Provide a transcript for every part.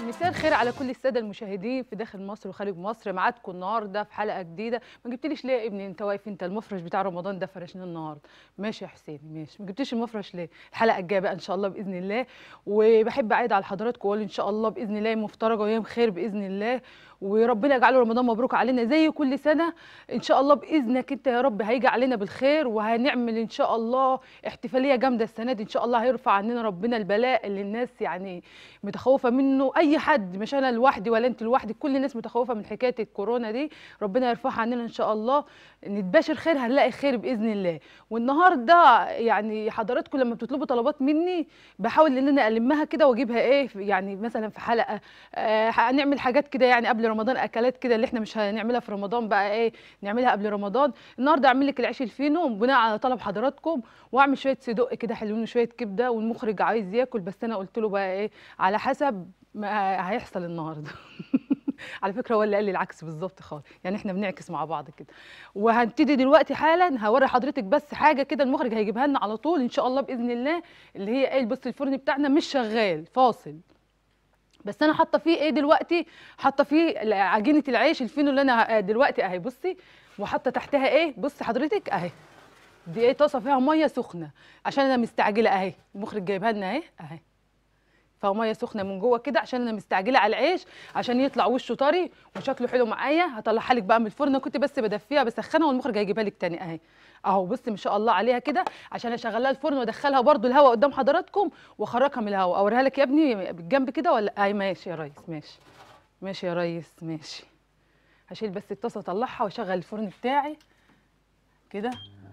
مساء الخير على كل الساده المشاهدين في داخل مصر وخارج مصر معاكم النهارده في حلقه جديده ما جبتليش ليه يا ابني انت واقف انت المفرش بتاع رمضان ده فرشنا النهارده ماشي يا حسين ماشي ما جبتليش المفرش ليه الحلقه الجايه بقى ان شاء الله باذن الله وبحب اعيد على حضراتكم واقول ان شاء الله باذن الله مفترجه وايام خير باذن الله وربنا يجعله رمضان مبروك علينا زي كل سنه ان شاء الله باذنك انت يا رب هيجي علينا بالخير وهنعمل ان شاء الله احتفاليه جامده السنه دي ان شاء الله هيرفع عننا ربنا البلاء اللي الناس يعني متخوفه منه اي حد مش انا لوحدي ولا انت لوحدك كل الناس متخوفه من حكايه الكورونا دي ربنا يرفعها عننا ان شاء الله نتباشر خير هنلاقي خير باذن الله والنهارده يعني حضراتكم لما بتطلبوا طلبات مني بحاول ان انا المها كده واجيبها ايه يعني مثلا في حلقه آه هنعمل حاجات كده يعني قبل رمضان اكلات كده اللي احنا مش هنعملها في رمضان بقى ايه نعملها قبل رمضان النهارده اعمل لك العيش الفينو بناء على طلب حضراتكم واعمل شويه صدق كده حلوين وشويه كبده والمخرج عايز ياكل بس انا قلت له بقى ايه على حسب ما هيحصل النهارده على فكره هو اللي قال لي العكس بالظبط خالص يعني احنا بنعكس مع بعض كده وهنبتدي دلوقتي حالا هوري حضرتك بس حاجه كده المخرج هيجيبها لنا على طول ان شاء الله باذن الله اللي هي ايه بص الفرن بتاعنا مش شغال فاصل بس انا حاطه فيه ايه دلوقتي حاطه فيه عجينه العيش الفينو اللي انا دلوقتي اهي بصي وحاطه تحتها ايه بصي حضرتك اهي دي ايه طاسه فيها ميه سخنه عشان انا مستعجله اهي المخرج جايبها لنا اهي اهي فيها ميه سخنه من جوه كده عشان انا مستعجله على العيش عشان يطلع وشه طري وشكله حلو معايا هطلعها لك بقى من الفرن انا كنت بس بدفيها بسخنها والمخرج هيجيبها لك تاني اهي اهو بصي ما شاء الله عليها كده عشان اشغلها الفرن وادخلها برده الهواء قدام حضراتكم واخرجها من الهواء اوريها لك يا ابني بالجنب كده ولا اي ماشي يا ريس ماشي ماشي يا ريس ماشي هشيل بس الطاسه اطلعها واشغل الفرن بتاعي كده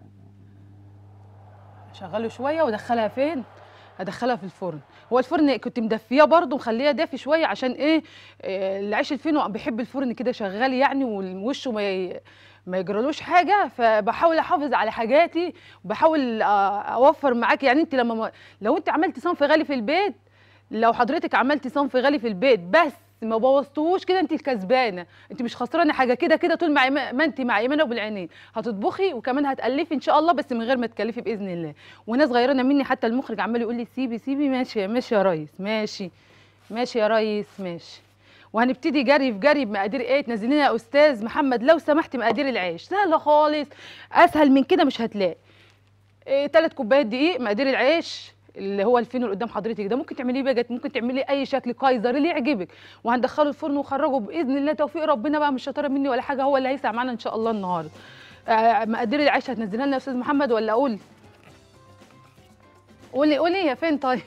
اشغله شويه وادخلها فين هدخلها في الفرن هو الفرن كنت مدفيه برده مخليه دافي شويه عشان ايه آه العيش الفينو بيحب الفرن كده شغال يعني ووشه ما ي... ما يجرالوش حاجه فبحاول احافظ على حاجاتي وبحاول اوفر معاكي يعني انت لما لو انت عملتي صنف غالي في البيت لو حضرتك عملتي صنف غالي في البيت بس ما بوظتوش كده انت الكسبانه انت مش خسرانه حاجه كده كده طول ما, ما انت مع ايمانه بالعينين هتطبخي وكمان هتالفي ان شاء الله بس من غير ما تكلفي باذن الله وناس غيرانه مني حتى المخرج عمال يقول لي سيبي سيبي ماشي ماشي يا ريس ماشي ماشي يا ريس ماشي وهنبتدي جري في جري بمقادير ايه تنزلينا يا استاذ محمد لو سمحت مقادير العيش سهله خالص اسهل من كده مش هتلاقي إيه ثلاث كوبايات دقيق مقادير العيش اللي هو الفينو اللي قدام حضرتك ده ممكن تعمليه باجت ممكن تعمليه اي شكل كايزر اللي يعجبك وهندخله الفرن ونخرجه باذن الله توفيق ربنا بقى مش شطاره مني ولا حاجه هو اللي هيسع معانا ان شاء الله النهارده آه مقادير العيش هتنزلها لنا يا استاذ محمد ولا اقول قولي قولي يا فين طيب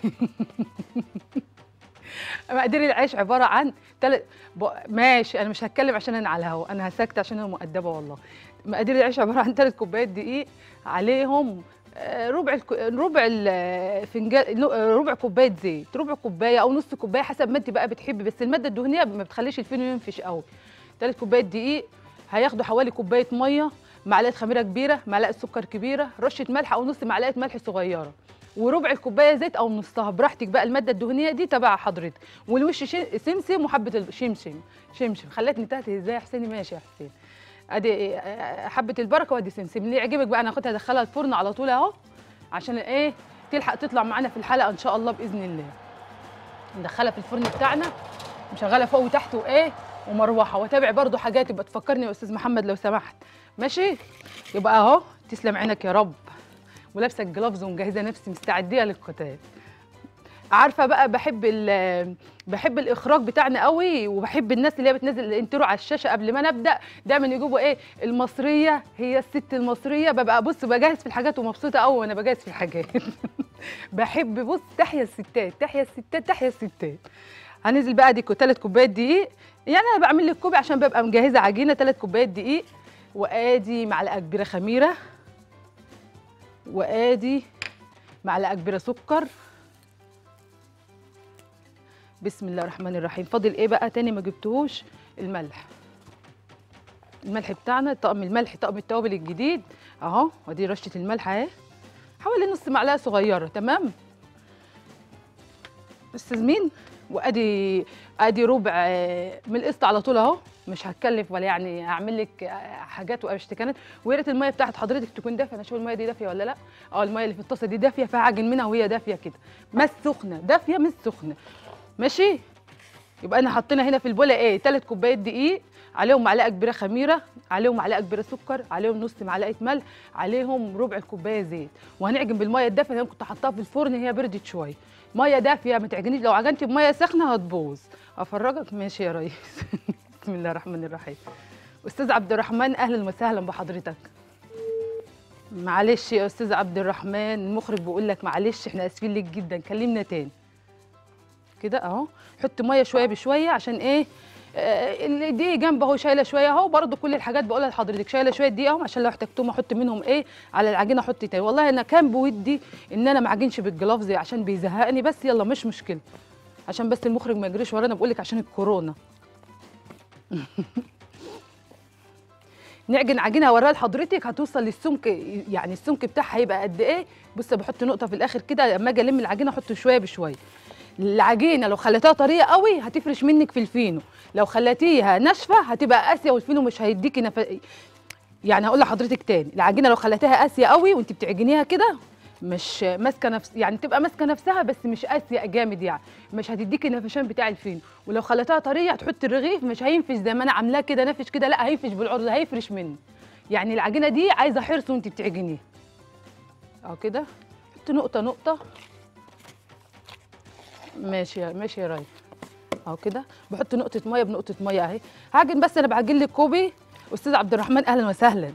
مقادير العيش عباره عن تل... ب... ماشي انا مش هتكلم عشان انا على الهوا انا هسكت عشان انا مؤدبه والله مقادير العيش عباره عن ثلاث كوبايات دقيق عليهم ربع الك... ربع الفنجان ربع كوبايه زيت ربع كوبايه او نص كوبايه حسب ما انت بقى بتحبي بس الماده الدهنيه ما بتخليش الفينو ينفش قوي ثلاث كوبايات دقيق هياخدوا حوالي كوبايه ميه معلقه خميره كبيره معلقه سكر كبيره رشه ملح او نص معلقه ملح صغيره وربع الكوبايه زيت او نصها براحتك بقى الماده الدهنيه دي تبع حضرتك والوش سمسم وحبه الشمشم شمشم خلتني تهت ازاي يا حسيني ماشي يا حسين ادي حبه البركه وادي سمسم اللي يعجبك بقى انا هاخدها ادخلها الفرن على طول اهو عشان ايه تلحق تطلع معانا في الحلقه ان شاء الله باذن الله ندخلها في الفرن بتاعنا مشغله فوق وتحت وايه ومروحه واتابع برضو حاجات يبقى تفكرني يا استاذ محمد لو سمحت ماشي يبقى اهو تسلم عينك يا رب ولابسه الجلافز ومجهزه نفسي مستعديه للقتال عارفه بقى بحب بحب الاخراج بتاعنا قوي وبحب الناس اللي هي بتنزل الانترو على الشاشه قبل ما نبدا دايما يجيبوا ايه المصريه هي الست المصريه ببقى بص بجهز في الحاجات ومبسوطه قوي وانا بجهز في الحاجات بحب بص تحيا الستات تحيا الستات تحيا الستات هنزل بقى دي ثلاث كوبايات دقيق يعني انا بعمل لك كوبي عشان ببقى مجهزه عجينه ثلاث كوبايات دقيق وادي معلقه كبيره خميره وادي معلقه كبيره سكر بسم الله الرحمن الرحيم فاضل ايه بقى تاني ما جبتهوش الملح الملح بتاعنا طقم الملح طقم التوابل الجديد اهو ودي رشه الملح اهي حوالي نص معلقه صغيره تمام استاذ مين وادي ادي ربع من القسط على طول اهو مش هتكلف ولا يعني هعمل لك حاجات واشتكانات ويا ريت الميه بتاعت حضرتك تكون دافيه انا اشوف الميه دي دافيه ولا لا اه الميه اللي في الطاسه دي دافيه فهعجن منها وهي دافيه كده مش سخنه دافيه مش سخنه ماشي يبقى انا حطينا هنا في البوله ايه ثلاث كوبايات دقيق عليهم معلقه كبيره خميره عليهم معلقه كبيره سكر عليهم نص معلقه ملح عليهم ربع كوبايه زيت وهنعجن بالميه الدافيه اللي انا كنت حاطاها في الفرن هي بردت شويه ميه دافيه ما تعجنيش لو عجنتي بميه سخنه هتبوظ افرجك ماشي يا ريس بسم الله الرحمن الرحيم استاذ عبد الرحمن اهلا وسهلا بحضرتك معلش يا استاذ عبد الرحمن المخرج بيقول لك معلش احنا اسفين لك جدا كلمنا تاني كده اهو حط ميه شويه بشويه عشان ايه آه، دي جنب اهو شايله شويه اهو برضو كل الحاجات بقولها لحضرتك شايله شويه دي اهو عشان لو احتجتهم احط منهم ايه على العجينه احط تاني والله انا كان بودي ان انا ما اعجنش بالجلافز عشان بيزهقني بس يلا مش مشكله عشان بس المخرج ما يجريش ورانا بقول لك عشان الكورونا نعجن عجينه هوريها لحضرتك هتوصل للسمك يعني السمك بتاعها هيبقى قد ايه بص بحط نقطه في الاخر كده لما اجي الم العجينه احط شويه بشويه العجينه لو خليتها طريه قوي هتفرش منك في الفينو لو خليتيها ناشفه هتبقى قاسيه والفينو مش هيديكي نف... يعني هقول لحضرتك تاني العجينه لو خليتها قاسيه قوي وانت بتعجنيها كده مش ماسكه نفس يعني تبقى ماسكه نفسها بس مش قاسيه جامد يعني مش هتديكي النفشان بتاع الفينو ولو خليتها طريه هتحطي الرغيف مش هينفش زي ما انا عاملاه كده نافش كده لا هينفش بالعرض هيفرش منه يعني العجينه دي عايزه حرص وانت بتعجنيها اهو كده حطي نقطه نقطه ماشي يا ماشي يا ريس اهو كده بحط نقطه ميه بنقطه ميه اهي هعجن بس انا بعجن لك كوبي استاذ عبد الرحمن اهلا وسهلا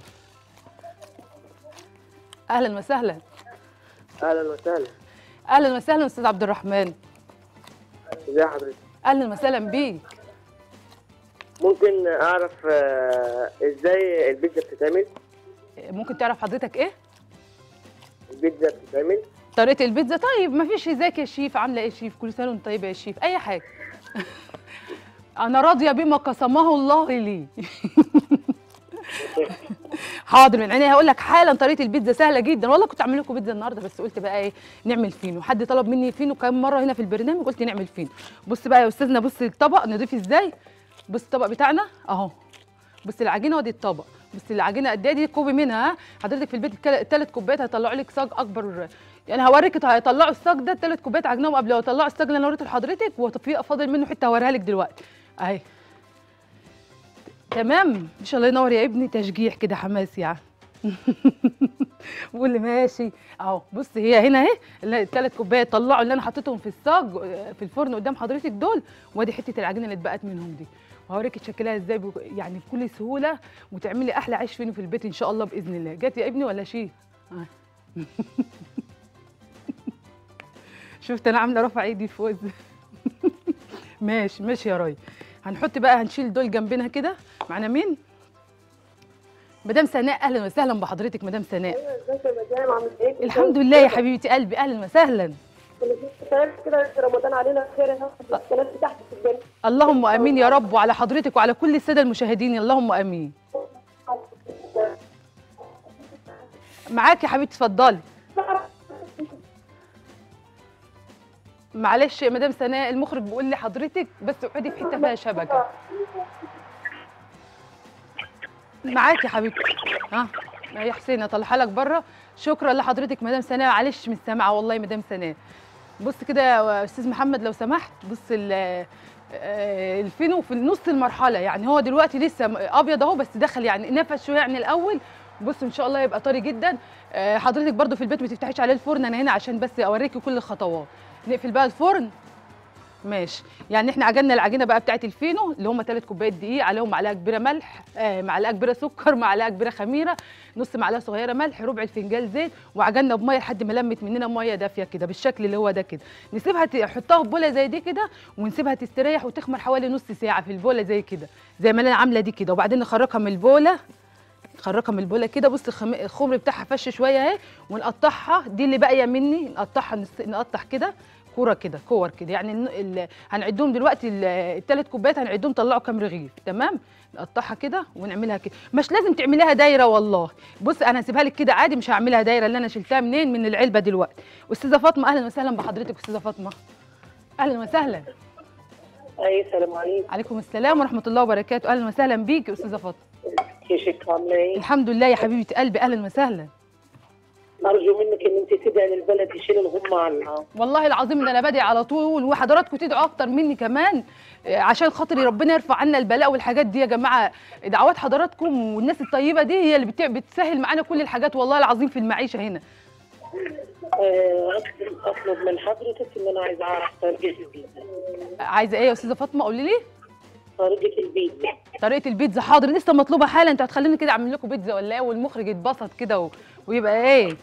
اهلا وسهلا اهلا وسهلا اهلا وسهلا استاذ عبد الرحمن ازي حضرتك اهلا وسهلا بيك ممكن اعرف آه، ازاي البيتزا بتتعمل ممكن تعرف حضرتك ايه البيتزا بتتعمل طريقه البيتزا طيب ما فيش ازيك يا شيف عامله ايه يا شيف كل سنه وانت طيبه يا شيف اي حاجه انا راضيه بما قسمه الله لي حاضر من عيني هقول لك حالا طريقه البيتزا سهله جدا والله كنت اعمل لكم بيتزا النهارده بس قلت بقى ايه نعمل فينو حد طلب مني فينو كام مره هنا في البرنامج قلت نعمل فينو بص بقى يا استاذنا بص الطبق نضيف ازاي بص الطبق بتاعنا اهو بص العجينه ودي الطبق بص العجينه قد ايه دي كوبي منها ها؟ حضرتك في البيت الثلاث كوبايات هيطلعوا لك صاج اكبر يعني هوريك هيطلعوا الصاج ده الثلاث كوبايات عجنهم قبل ما يطلعوا الصاج اللي انا وريته لحضرتك وفي فاضل منه حته هوريها لك دلوقتي اهي تمام ان شاء الله ينور يا ابني تشجيع كده حماس يعني بقول لي ماشي اهو بص هي هنا اهي الثلاث كوبايات طلعوا اللي انا حطيتهم في الصاج في الفرن قدام حضرتك دول وادي حته العجينه اللي اتبقت منهم دي وهوريك تشكلها ازاي بك- يعني بكل سهوله وتعملي احلى عيش فينو في البيت ان شاء الله باذن الله جات يا ابني ولا شيء آه. شفت انا عامله رافعه ايدي فوق ازاي ماشي ماشي يا راي هنحط بقى هنشيل دول جنبنا كده معانا مين مدام سناء اهلا وسهلا بحضرتك مدام سناء ازيك يا مدام عامل ايه؟ الحمد لله يا حبيبتي قلبي اهلا وسهلا كل سنه كده رمضان علينا خير يا رب السلام تحت في الجنه اللهم امين يا رب وعلى حضرتك وعلى كل الساده المشاهدين اللهم امين معاك يا حبيبتي اتفضلي معلش يا مدام سناء المخرج بيقول لي حضرتك بس اقعدي في حته فيها شبكه معاك يا حبيبتي ها يا حسين اطلعها لك بره شكرا لحضرتك مدام سناء معلش مش سامعه والله مدام سناء بص كده يا استاذ محمد لو سمحت بص ال- آه، الفينو في نص المرحله يعني هو دلوقتي لسه م- ابيض اهو بس دخل يعني نفش شويه عن الاول بص ان شاء الله يبقى طري جدا آه، حضرتك برضو في البيت ما تفتحيش عليه الفرن انا هنا عشان بس اوريكي كل الخطوات نقفل بقى الفرن ماشي يعني احنا عجننا العجينه بقى بتاعت الفينو اللي هم ثلاث كوبايات دقيق عليهم معلقه كبيره ملح آه معلقه كبيره سكر معلقه كبيره خميره نص معلقه صغيره ملح ربع الفنجان زيت وعجننا بميه لحد ما لمت مننا ميه دافيه كده بالشكل اللي هو ده كده نسيبها ت- نحطها في بوله زي دي كده ونسيبها تستريح وتخمر حوالي نص ساعه في البوله زي كده زي ما انا عامله دي كده وبعدين نخرجها من البوله نخرجها من البوله كده بص الخم- الخمر بتاعها فش شويه اهي ونقطعها دي اللي باقيه مني نقطعها نس- نقطع كده كوره كده كور كده يعني الن- ال- هنعدهم دلوقتي الثلاث كوبايات هنعدهم طلعوا كام رغيف تمام نقطعها كده ونعملها كده مش لازم تعمليها دايره والله بص انا هسيبها لك كده عادي مش هعملها دايره اللي انا شلتها منين من العلبه دلوقتي استاذه فاطمه اهلا وسهلا بحضرتك استاذه فاطمه اهلا وسهلا اي السلام عليكم عليكم السلام ورحمه الله وبركاته اهلا وسهلا بيكي استاذه فاطمه كيفك عامله ايه؟ الحمد لله يا حبيبه قلبي اهلا وسهلا ارجو منك ان انت تدعي للبلد يشيل الغمه عنها والله العظيم ان انا بدعي على طول وحضراتكم تدعوا اكتر مني كمان آه، عشان خاطر ربنا يرفع عنا البلاء والحاجات دي يا جماعه دعوات حضراتكم والناس الطيبه دي هي اللي بتع- بتسهل معانا كل الحاجات والله العظيم في المعيشه هنا آه، اطلب اطلب من حضرتك ان انا عايزه اعرف طريقه البيتزا عايزه ايه يا استاذه فاطمه قولي لي طريقه البيتزا طريقه البيتزا حاضر لسه مطلوبه حالا انتوا هتخليني كده اعمل لكم بيتزا ولا ايه والمخرج يتبسط كده و... ويبقى ايه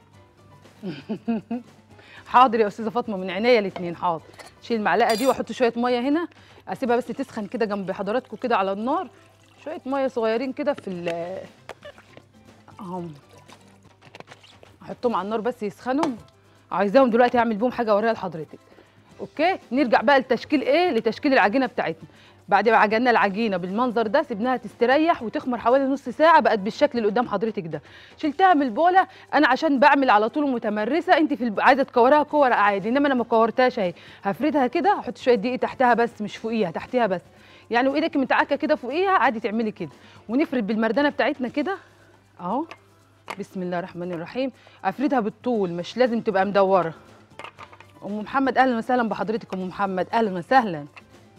حاضر يا استاذه فاطمه من عينيا الاثنين حاضر شيل المعلقه دي واحط شويه ميه هنا اسيبها بس تسخن كده جنب حضراتكم كده على النار شويه ميه صغيرين كده في ال اهم احطهم على النار بس يسخنوا عايزاهم دلوقتي اعمل بيهم حاجه اوريها لحضرتك اوكي نرجع بقى لتشكيل ايه لتشكيل العجينه بتاعتنا بعد ما عجننا العجينه بالمنظر ده سيبناها تستريح وتخمر حوالي نص ساعه بقت بالشكل اللي قدام حضرتك ده شلتها من البوله انا عشان بعمل على طول متمرسه انت في الب... عايزه تكورها كور عادي انما انا ما كورتهاش اهي هفردها كده احط شويه دقيق تحتها بس مش فوقيها تحتها بس يعني وايدك متعكه كده فوقيها عادي تعملي كده ونفرد بالمردانه بتاعتنا كده اهو بسم الله الرحمن الرحيم افردها بالطول مش لازم تبقى مدوره ام محمد اهلا وسهلا بحضرتك ام محمد اهلا وسهلا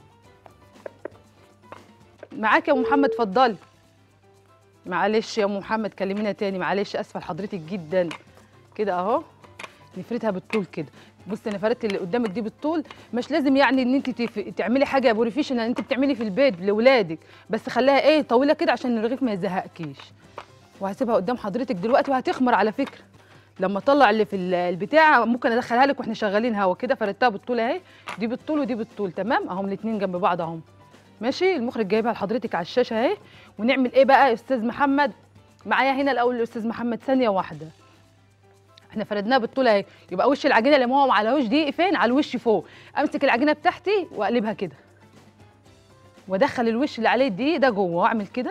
معاك يا ام محمد اتفضلي معلش يا ام محمد كلمينا تاني معلش اسفه لحضرتك جدا كده اهو نفردها بالطول كده بصي انا فردت اللي قدامك دي بالطول مش لازم يعني ان انت تف... تعملي حاجه بروفيشنال انت بتعملي في البيت لاولادك بس خليها ايه طويله كده عشان الرغيف ما يزهقكيش وهسيبها قدام حضرتك دلوقتي وهتخمر على فكره لما اطلع اللي في ال- البتاع ممكن ادخلها لك واحنا شغالين هوا كده فردتها بالطول اهي دي بالطول ودي بالطول تمام اهم الاثنين جنب بعض اهم ماشي المخرج جايبها لحضرتك على الشاشه اهي ونعمل ايه بقى يا استاذ محمد معايا هنا الاول الاستاذ محمد ثانيه واحده احنا فردناها بالطول اهي يبقى وش العجينه اللي ما هو على وش دي فين على الوش فوق امسك العجينه بتاعتي واقلبها كده وادخل الوش اللي عليه الدقيق ده جوه واعمل كده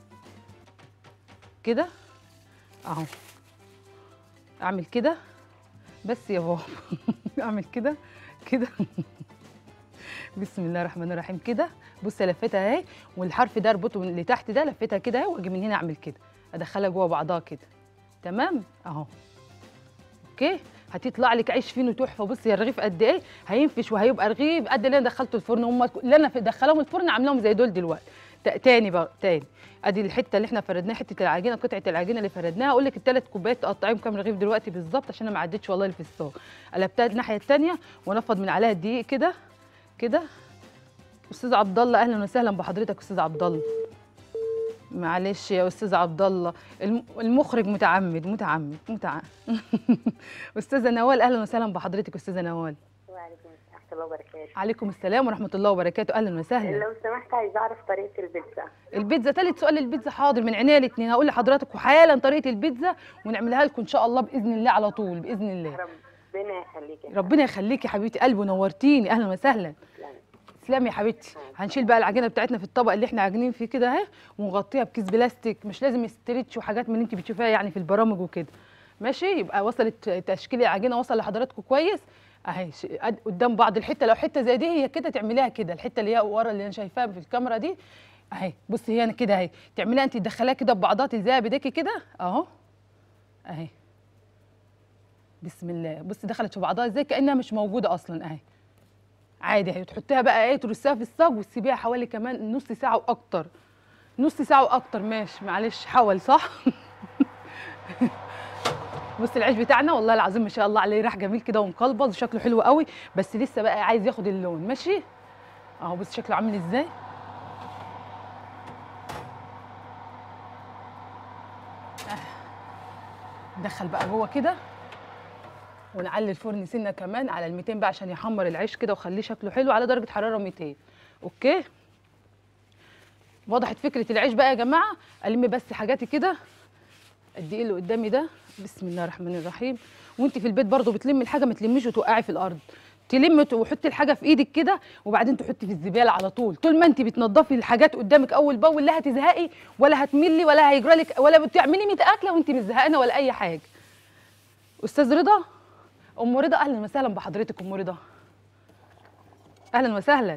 كده اهو اعمل كده بس يا بابا اعمل كده كده بسم الله الرحمن الرحيم كده بص لفتها اهي والحرف ده اربطه من اللي تحت ده لفتها كده اهي واجي من هنا اعمل كده ادخلها جوه بعضها كده تمام اهو اوكي هتطلع لك عيش فينو تحفه بصي يا الرغيف قد ايه هينفش وهيبقى رغيف قد اللي انا دخلته الفرن هم اللي انا دخلهم الفرن عاملاهم زي دول دلوقتي تا- تاني بقى تاني ادي الحته اللي احنا فردناها حته العجينه قطعه العجينه اللي فردناها اقول لك الثلاث كوبايات تقطعيهم كام رغيف دلوقتي بالظبط عشان انا ما عدتش والله اللي في الصاج قلبتها الناحيه الثانيه ونفض من عليها الدقيق كده كده استاذ عبد الله اهلا وسهلا بحضرتك استاذ عبد الله معلش يا استاذ عبد الله الم- المخرج متعمد متعمد متعمد استاذه نوال اهلا وسهلا بحضرتك استاذه نوال وعليكم السلام ورحمة الله وبركاته عليكم السلام ورحمه الله وبركاته اهلا وسهلا لو سمحت عايزة أعرف طريقة البيتزا البيتزا ثالث سؤال البيتزا حاضر من عينيا الاثنين هقول لحضراتكم حالا طريقه البيتزا ونعملها لكم ان شاء الله باذن الله على طول باذن الله ربنا يخليك يا ربنا يخليكي يا حبيبتي قلبي ونورتيني اهلا وسهلا فندم. تسلمي يا حبيبتي هنشيل بقى العجينه بتاعتنا في الطبق اللي احنا عاجنين فيه كده اهي ونغطيها بكيس بلاستيك مش لازم استريتش وحاجات من اللي انت بتشوفيها يعني في البرامج وكده ماشي يبقى وصلت تشكيل العجينه وصل لحضراتكم كويس اهي ش- قد- قدام بعض الحته لو حته زي دي هي كده تعمليها كده الحته اللي هي ورا اللي انا شايفاها في الكاميرا دي اهي بصي هي انا كده اهي تعمليها انت تدخليها كده ببعضها تلزقها بايديكي كده اهو اهي بسم الله بصي دخلت في بعضها ازاي كانها مش موجوده اصلا اهي عادي اهي تحطيها بقى ايه ترصيها في الصاج وتسيبيها حوالي كمان نص ساعه واكتر نص ساعه واكتر ماشي معلش حول صح بص العيش بتاعنا والله العظيم ما شاء الله عليه ريح جميل كده ومقلبظ وشكله حلو قوي بس لسه بقى عايز ياخد اللون ماشي اهو بص شكله عامل ازاي آه. ندخل بقى جوه كده ونعلي الفرن سنه كمان على ال 200 بقى عشان يحمر العيش كده ويخليه شكله حلو على درجه حراره 200 اوكي وضحت فكره العيش بقى يا جماعه الم بس حاجاتي كده الدقيق اللي قدامي ده بسم الله الرحمن الرحيم وانت في البيت برضو بتلمي الحاجه ما تلميش وتوقعي في الارض تلمي وحطي الحاجه في ايدك كده وبعدين تحطي في الزباله على طول طول ما انت بتنضفي الحاجات قدامك اول باول لا هتزهقي ولا هتملي ولا هيجرى لك ولا بتعملي 100 اكله وانت مش زهقانه ولا اي حاجه استاذ رضا ام رضا اهلا وسهلا بحضرتك ام رضا اهلا وسهلا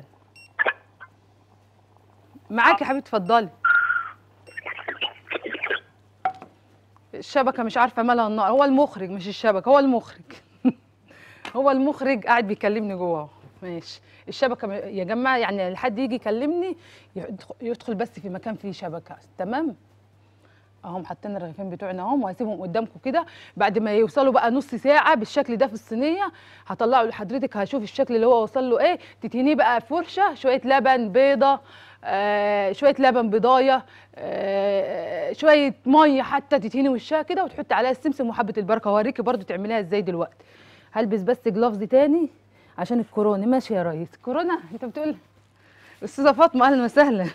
معاكي يا حبيبتي اتفضلي الشبكه مش عارفه مالها النار هو المخرج مش الشبكه هو المخرج هو المخرج قاعد بيكلمني جوه ماشي الشبكه م- يا جماعه يعني لحد يجي يكلمني يدخ- يدخل بس في مكان فيه شبكه تمام اهم حاطين الرغيفين بتوعنا اهم وهسيبهم قدامكم كده بعد ما يوصلوا بقى نص ساعه بالشكل ده في الصينيه هطلعه لحضرتك هشوف الشكل اللي هو وصل له ايه تتهنيه بقى فرشه شويه لبن بيضه آه شويه لبن بضايه آه شويه ميه حتى تتهني وشها كده وتحط عليها السمسم وحبه البركه هوريكي برضو تعمليها ازاي دلوقتي هلبس بس جلافز تاني عشان الكورونا ماشي يا ريس كورونا انت بتقول استاذه فاطمه اهلا وسهلا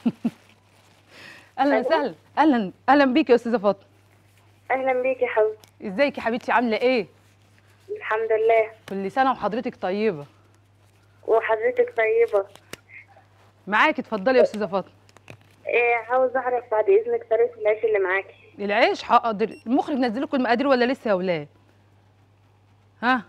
اهلا وسهلا اهلا اهلا بيك يا استاذه فاطمه اهلا بيك يا حبيبتي ازيك يا حبيبتي عامله ايه الحمد لله كل سنه وحضرتك طيبه وحضرتك طيبه معاكي اتفضلي يا استاذه فاطمه إيه عاوز اعرف بعد اذنك طريقه العيش اللي معاكي العيش حاضر المخرج نزل لكم المقادير ولا لسه يا ولاد ها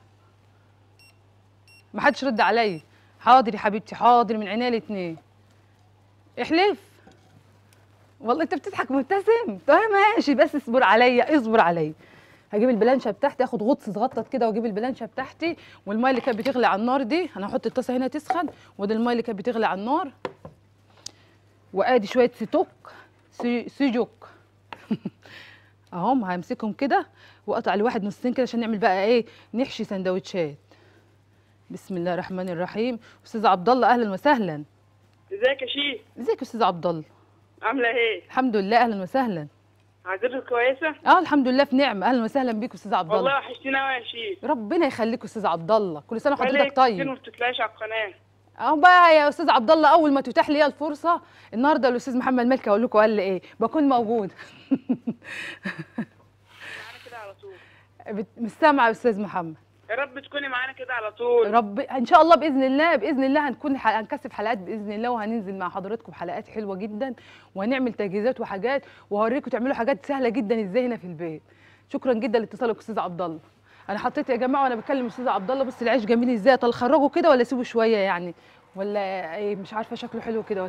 ما حدش رد عليا حاضر يا حبيبتي حاضر من عينيا الاتنين احلف والله انت بتضحك مبتسم طيب ماشي بس اصبر عليا اصبر عليا هجيب البلانشه بتاعتي اخد غطس صغطت كده واجيب البلانشه بتاعتي والميه اللي كانت بتغلي على النار دي انا هحط الطاسه هنا تسخن ودي الميه اللي كانت بتغلي على النار وادي شويه ستوك سي- سيجوك اهم همسكهم كده واقطع الواحد نصين كده عشان نعمل بقى ايه نحشي سندوتشات بسم الله الرحمن الرحيم استاذ عبد الله اهلا وسهلا ازيك يا شيخ ازيك يا استاذ عبد الله عامله ايه الحمد لله اهلا وسهلا حضرتك كويسه اه الحمد لله في نعمه اهلا وسهلا بيك استاذ عبد والله الله وحشتينا قوي يا شيخ ربنا يخليك استاذ عبد الله كل سنه بقالك وحضرتك كتير طيب ما بتطلعيش على القناه اهو بقى يا استاذ عبد الله اول ما تتاح لي الفرصه النهارده الاستاذ محمد ملكي اقول لكم قال لي ايه بكون موجود معانا كده على طول بت- مش سامعه يا استاذ محمد يا رب تكوني معانا كده على طول رب ان شاء الله باذن الله باذن الله هنكون حل... هنكثف حلقات باذن الله وهننزل مع حضراتكم حلقات حلوه جدا وهنعمل تجهيزات وحاجات وهوريكم تعملوا حاجات سهله جدا ازاي هنا في البيت شكرا جدا لاتصالك استاذ عبد الله انا حطيت يا جماعه وانا بكلم استاذ عبد الله بص العيش جميل ازاي طب اخرجه كده ولا اسيبه شويه يعني ولا ايه مش عارفه شكله حلو كده ولا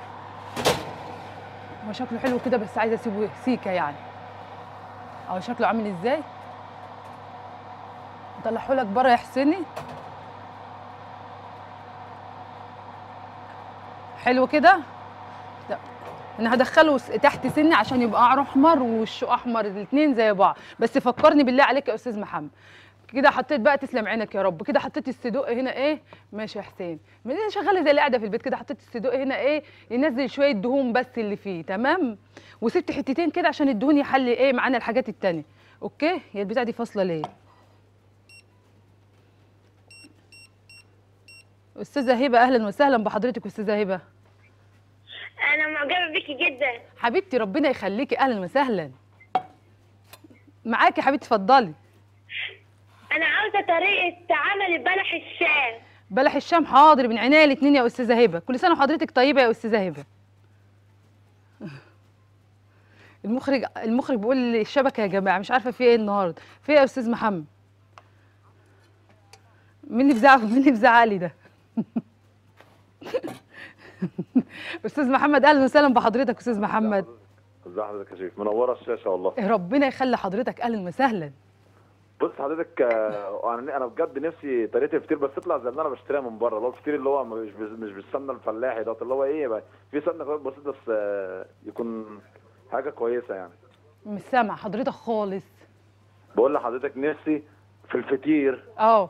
هو شكله حلو كده بس عايزه اسيبه سيكه يعني او شكله عامل ازاي اطلعه لك بره يا حسيني حلو كده لا. انا هدخله س- تحت سني عشان يبقى قعره احمر ووشه احمر الاثنين زي بعض بس فكرني بالله عليك يا استاذ محمد كده حطيت بقى تسلم عينك يا رب كده حطيت الصدوق هنا ايه ماشي يا حسين ما دي شغاله زي اللي قاعده في البيت كده حطيت الصدوق هنا ايه ينزل شويه دهون بس اللي فيه تمام وسبت حتتين كده عشان الدهون يحل ايه معانا الحاجات التانية اوكي هي البتاعه دي فاصله ليه استاذه هبه اهلا وسهلا بحضرتك استاذه هبه انا معجبه بيكي جدا حبيبتي ربنا يخليكي اهلا وسهلا معاكي يا حبيبتي اتفضلي انا عاوزه طريقه عمل بلح الشام بلح الشام حاضر من عينيا الاثنين يا استاذه هبه كل سنه وحضرتك طيبه يا استاذه هبه المخرج المخرج بيقول لي الشبكه يا جماعه مش عارفه في ايه النهارده في ايه يا استاذ محمد مين اللي بزعق مين اللي بزعق لي ده استاذ محمد اهلا وسهلا بحضرتك استاذ محمد ازي حضرتك يا شريف منوره الشاشه والله ربنا يخلي حضرتك اهلا وسهلا بص حضرتك آه، انا انا بجد نفسي طريقه الفطير بس تطلع زي اللي انا بشتريها من بره اللي هو الفطير اللي هو مش بز- مش بالسمنه الفلاحي ده اللي هو ايه بقى في سمنه كده بسيط بس آه، يكون حاجه كويسه يعني مش سامع حضرتك خالص بقول لحضرتك نفسي في الفطير اه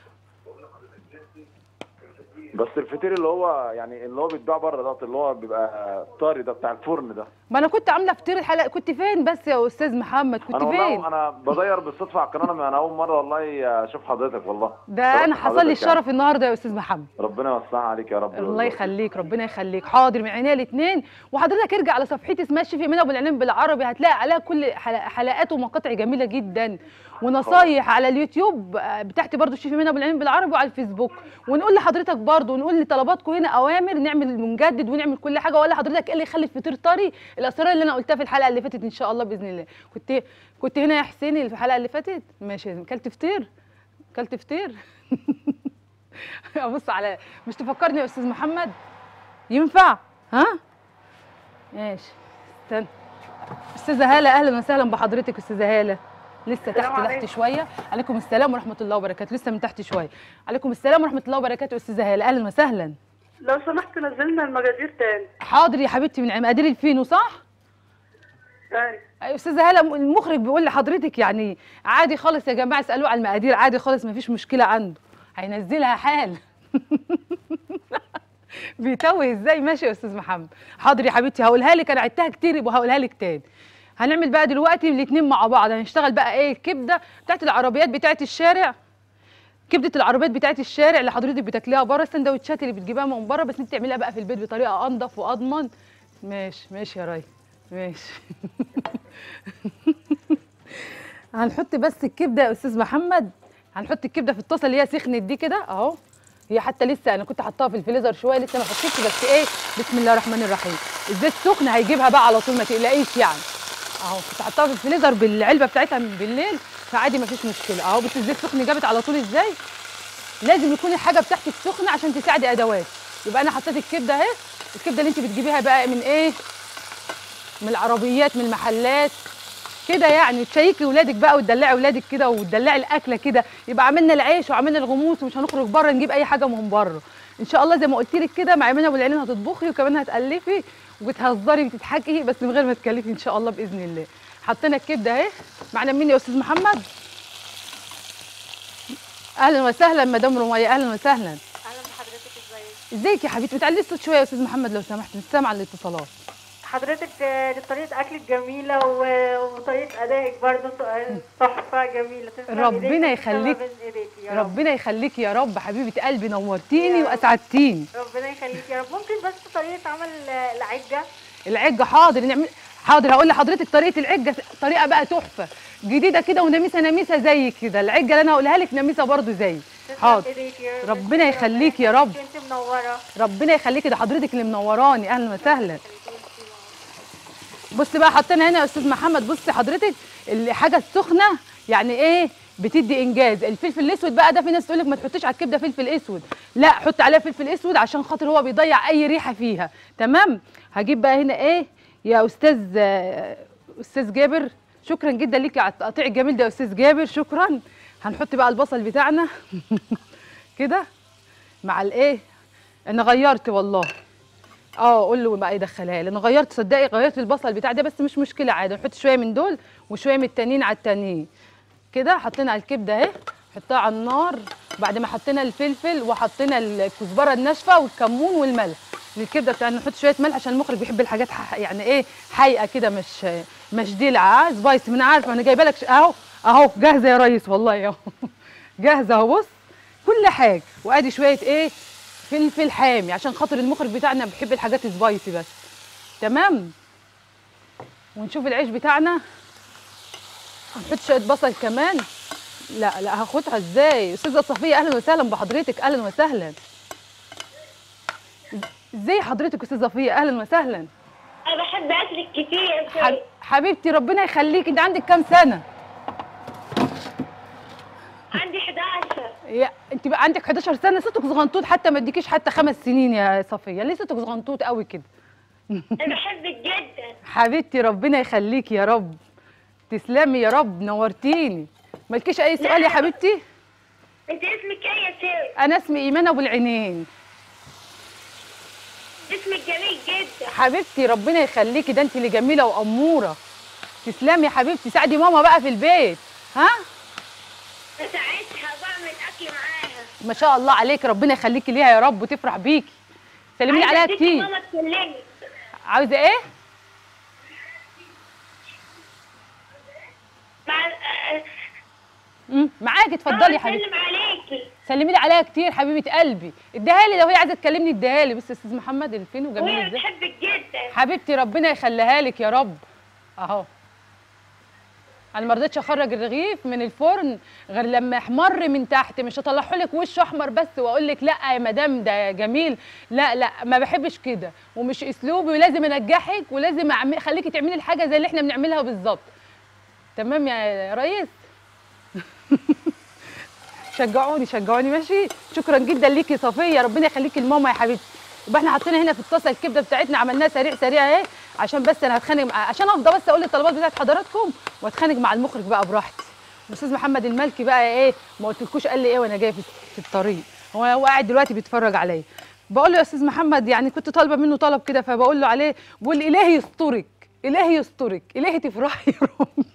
بس الفطير اللي هو يعني اللي هو بيتباع بره ده اللي هو بيبقى طاري ده بتاع الفرن ده ما انا كنت عامله فطير الحلقه كنت فين بس يا استاذ محمد كنت انا فين والله انا بدير بالصدفه على القناه انا اول مره والله اشوف حضرتك والله ده انا شرف حصل لي حضرتك يعني. الشرف النهارده يا استاذ محمد ربنا يوسعها عليك يا رب الله يخليك ربنا يخليك حاضر من عينيا الاثنين وحضرتك ارجع على صفحتي اسمها الشيف ايمان ابو العلم بالعربي هتلاقي عليها كل حلق- حلقات ومقاطع جميله جدا ونصايح على اليوتيوب آه، بتاعتي برضو الشيف ايمان ابو العلم بالعربي وعلى الفيسبوك ونقول لحضرتك برضو ونقول لطلباتكم هنا اوامر نعمل ونجدد ونعمل كل حاجه ولا حضرتك ايه اللي يخلي الفطير طري الاسرار اللي انا قلتها في الحلقه اللي فاتت ان شاء الله باذن الله كنت كنت هنا يا حسيني في الحلقه اللي فاتت ماشي كلت فطير كلت فطير ابص على مش تفكرني يا استاذ محمد ينفع ها ماشي استنى استاذه هاله اهلا وسهلا بحضرتك استاذه هاله لسه تحت السلام تحت عليكم. شويه عليكم السلام ورحمه الله وبركاته لسه من تحت شويه عليكم السلام ورحمه الله وبركاته استاذه هاله اهلا وسهلا لو سمحت نزلنا المجازير تاني حاضر يا حبيبتي من مقادير الفينو صح ايوه أيوة، استاذه هاله المخرج بيقول لحضرتك يعني عادي خالص يا جماعه اسالوه على المقادير عادي خالص مفيش مشكله عنده هينزلها حال بيتوه ازاي ماشي يا استاذ محمد حاضر يا حبيبتي هقولها لك انا عدتها كتير يبقى هقولها لك تاني هنعمل بقى دلوقتي الاثنين مع بعض هنشتغل بقى ايه الكبده بتاعت العربيات بتاعت الشارع كبده العربيات بتاعت الشارع اللي حضرتك بتاكليها بره السندوتشات اللي بتجيبها من بره بس انت تعمليها بقى في البيت بطريقه انضف واضمن ماشي ماشي يا ري ماشي هنحط بس الكبده يا استاذ محمد هنحط الكبده في الطاسه اللي هي سخنت دي كده اهو هي حتى لسه انا كنت حطاها في الفريزر شويه لسه ما حطيتش بس ايه بسم الله الرحمن الرحيم الزيت سخن هيجيبها بقى على طول ما تقلقيش يعني اهو كنت حطاها في الفريزر بالعلبه بتاعتها من بالليل فعادي ما فيش مشكله اهو بس الزيت سخن جابت على طول ازاي لازم يكون الحاجه بتاعتك سخنه عشان تساعدي ادوات يبقى انا حطيت الكبده اهي الكبده اللي انت بتجيبيها بقى من ايه من العربيات من المحلات كده يعني تشيكي ولادك بقى وتدلعي ولادك كده وتدلعي الاكله كده يبقى عملنا العيش وعملنا الغموس ومش هنخرج بره نجيب اي حاجه من بره ان شاء الله زي ما قلت لك كده مع ايمان ابو العينين هتطبخي وكمان هتالفي وبتهزري وتضحكي بس من غير ما تكلفي ان شاء الله باذن الله حطينا الكبده اهي معنا مين يا استاذ محمد اهلا وسهلا مدام رمية اهلا وسهلا اهلا بحضرتك ازيك ازيك يا حبيبتي بتعلي الصوت شويه يا استاذ محمد لو سمحت مش سامعه الاتصالات حضرتك آه، دي طريقه اكلك جميله و- وطريقه ادائك برضه تحفه جميله تسلم ربنا إيديك وتسلم يخليك. بين إيديك يا رب ربنا يخليكي يا رب حبيبه قلبي نورتيني يا رب. واسعدتيني ربنا يخليك يا رب ممكن بس طريقه عمل آه، العجه العجه حاضر نعمل حاضر هقول لحضرتك طريقه العجه طريقه بقى تحفه جديده كده ونميسه نميسه زي كده العجه اللي انا هقولها لك نميسه برضو زي تسلم حاضر إيديك يا رب ربنا يخليك يا رب. انت منوره ربنا يخليكي ده حضرتك اللي منوراني اهلا وسهلا بص بقى حطينا هنا يا استاذ محمد بصي حضرتك الحاجه السخنه يعني ايه بتدي انجاز الفلفل الاسود بقى ده في ناس تقول لك ما تحطيش على الكبده فلفل اسود لا حط عليها فلفل اسود عشان خاطر هو بيضيع اي ريحه فيها تمام هجيب بقى هنا ايه يا استاذ آه، استاذ جابر شكرا جدا ليكي على التقطيع الجميل ده يا استاذ جابر شكرا هنحط بقى البصل بتاعنا كده مع الايه انا غيرت والله اه قول له بقى يدخلها لي انا غيرت صدقي غيرت البصل بتاع ده بس مش مشكله عادي نحط شويه من دول وشويه من التانيين على التانيين كده حطينا على الكبده اهي حطها على النار بعد ما حطينا الفلفل وحطينا الكزبره الناشفه والكمون والملح للكبده بتاعنا نحط شويه ملح عشان المخرج بيحب الحاجات ح- يعني ايه حايقه كده مش مش دلعه سبايسي ما انا عارفه انا جايبه لك ش- اهو اهو جاهزه يا ريس والله اهو جاهزه اهو بص كل حاجه وادي شويه ايه فلفل حامي عشان خاطر المخرج بتاعنا بيحب الحاجات سبايسي بس تمام ونشوف العيش بتاعنا هنحط شويه بصل كمان لا لا هاخدها ازاي استاذه صفيه اهلا وسهلا بحضرتك اهلا وسهلا ازاي حضرتك استاذه صفيه اهلا وسهلا انا بحب اكلك كتير حب... حبيبتي ربنا يخليك انت عندك كام سنه عندي 11 يا انت بقى عندك 11 سنه صوتك صغنطوط حتى ما اديكيش حتى خمس سنين يا صفيه ليه صوتك صغنطوط قوي كده انا بحبك جدا حبيبتي ربنا يخليك يا رب تسلمي يا رب نورتيني مالكيش اي سؤال يا حبيبتي انت اسمك ايه يا سيف انا اسمي ايمان ابو العينين اسمك جميل جدا حبيبتي ربنا يخليكي ده انت اللي جميله واموره تسلمي يا حبيبتي ساعدي ماما بقى في البيت ها بساعدها بعمل اكل معاها ما شاء الله عليك ربنا يخليكي ليها يا رب وتفرح بيكي سلمي لي عايزة عليها اديكي كتير ماما تكلمك عاوزه ايه مع آه، مم، معاكي اتفضلي يا ماما حبيبتي تسلم عليكي سلمي لي عليها كتير حبيبه قلبي اديها لي لو هي عايزه تكلمني اديها لي بص يا استاذ محمد الفين وجميل وهي ازاي بتحبك جدا حبيبتي ربنا يخليها لك يا رب اهو انا ما رضيتش اخرج الرغيف من الفرن غير لما يحمر من تحت مش هطلعه لك وشه احمر بس واقول لك لا يا مدام ده جميل لا لا ما بحبش كده ومش اسلوبي ولازم انجحك ولازم أعمل خليكي تعملي الحاجه زي اللي احنا بنعملها بالظبط تمام يا ريس شجعوني شجعوني ماشي شكرا جدا ليكي يا صفيه ربنا يخليكي لماما يا حبيبتي يبقى احنا حطينا هنا في الطاسه الكبده بتاعتنا عملناها سريع سريع اهي عشان بس انا هتخانق مع عشان افضل بس اقول الطلبات بتاعت حضراتكم واتخانق مع المخرج بقى براحتي الاستاذ محمد المالكي بقى ايه ما قلتلكوش قال لي ايه وانا جاي في في الطريق هو هو قاعد دلوقتي بيتفرج عليا بقول له يا استاذ محمد يعني كنت طالبه منه طلب كده فبقول له عليه بقول لي الهي يسترك الهي يسترك الهي تفرحي يا رب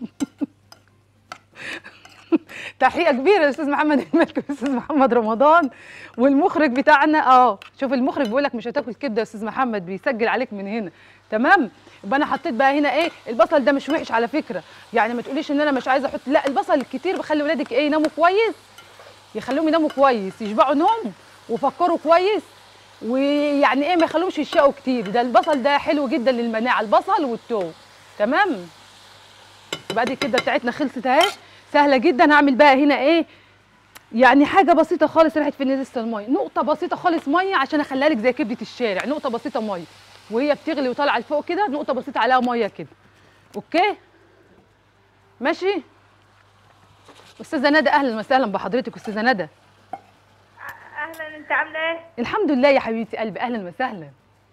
تحيه كبيره للاستاذ محمد المالكي والاستاذ محمد رمضان والمخرج بتاعنا اه شوف المخرج بيقول لك مش هتاكل كبده يا استاذ محمد بيسجل عليك من هنا تمام يبقى انا حطيت بقى هنا ايه البصل ده مش وحش على فكره يعني ما تقوليش ان انا مش عايزه احط لا البصل الكتير بخلي ولادك ايه يناموا كويس يخليهم يناموا كويس يشبعوا نوم وفكروا كويس ويعني ايه ما يخلوهمش يشقوا كتير ده البصل ده حلو جدا للمناعه البصل والثوم تمام بعد كده بتاعتنا خلصت اهي سهله جدا هعمل بقى هنا ايه يعني حاجه بسيطه خالص راحت في نزلة الميه نقطه بسيطه خالص ميه عشان اخليها لك زي كبده الشارع نقطه بسيطه ميه وهي بتغلي وطالعه لفوق كده نقطه بسيطه عليها ميه كده اوكي ماشي استاذه ندى اهلا وسهلا بحضرتك استاذه ندى اهلا انت عامله ايه الحمد لله يا حبيبتي قلبي اهلا وسهلا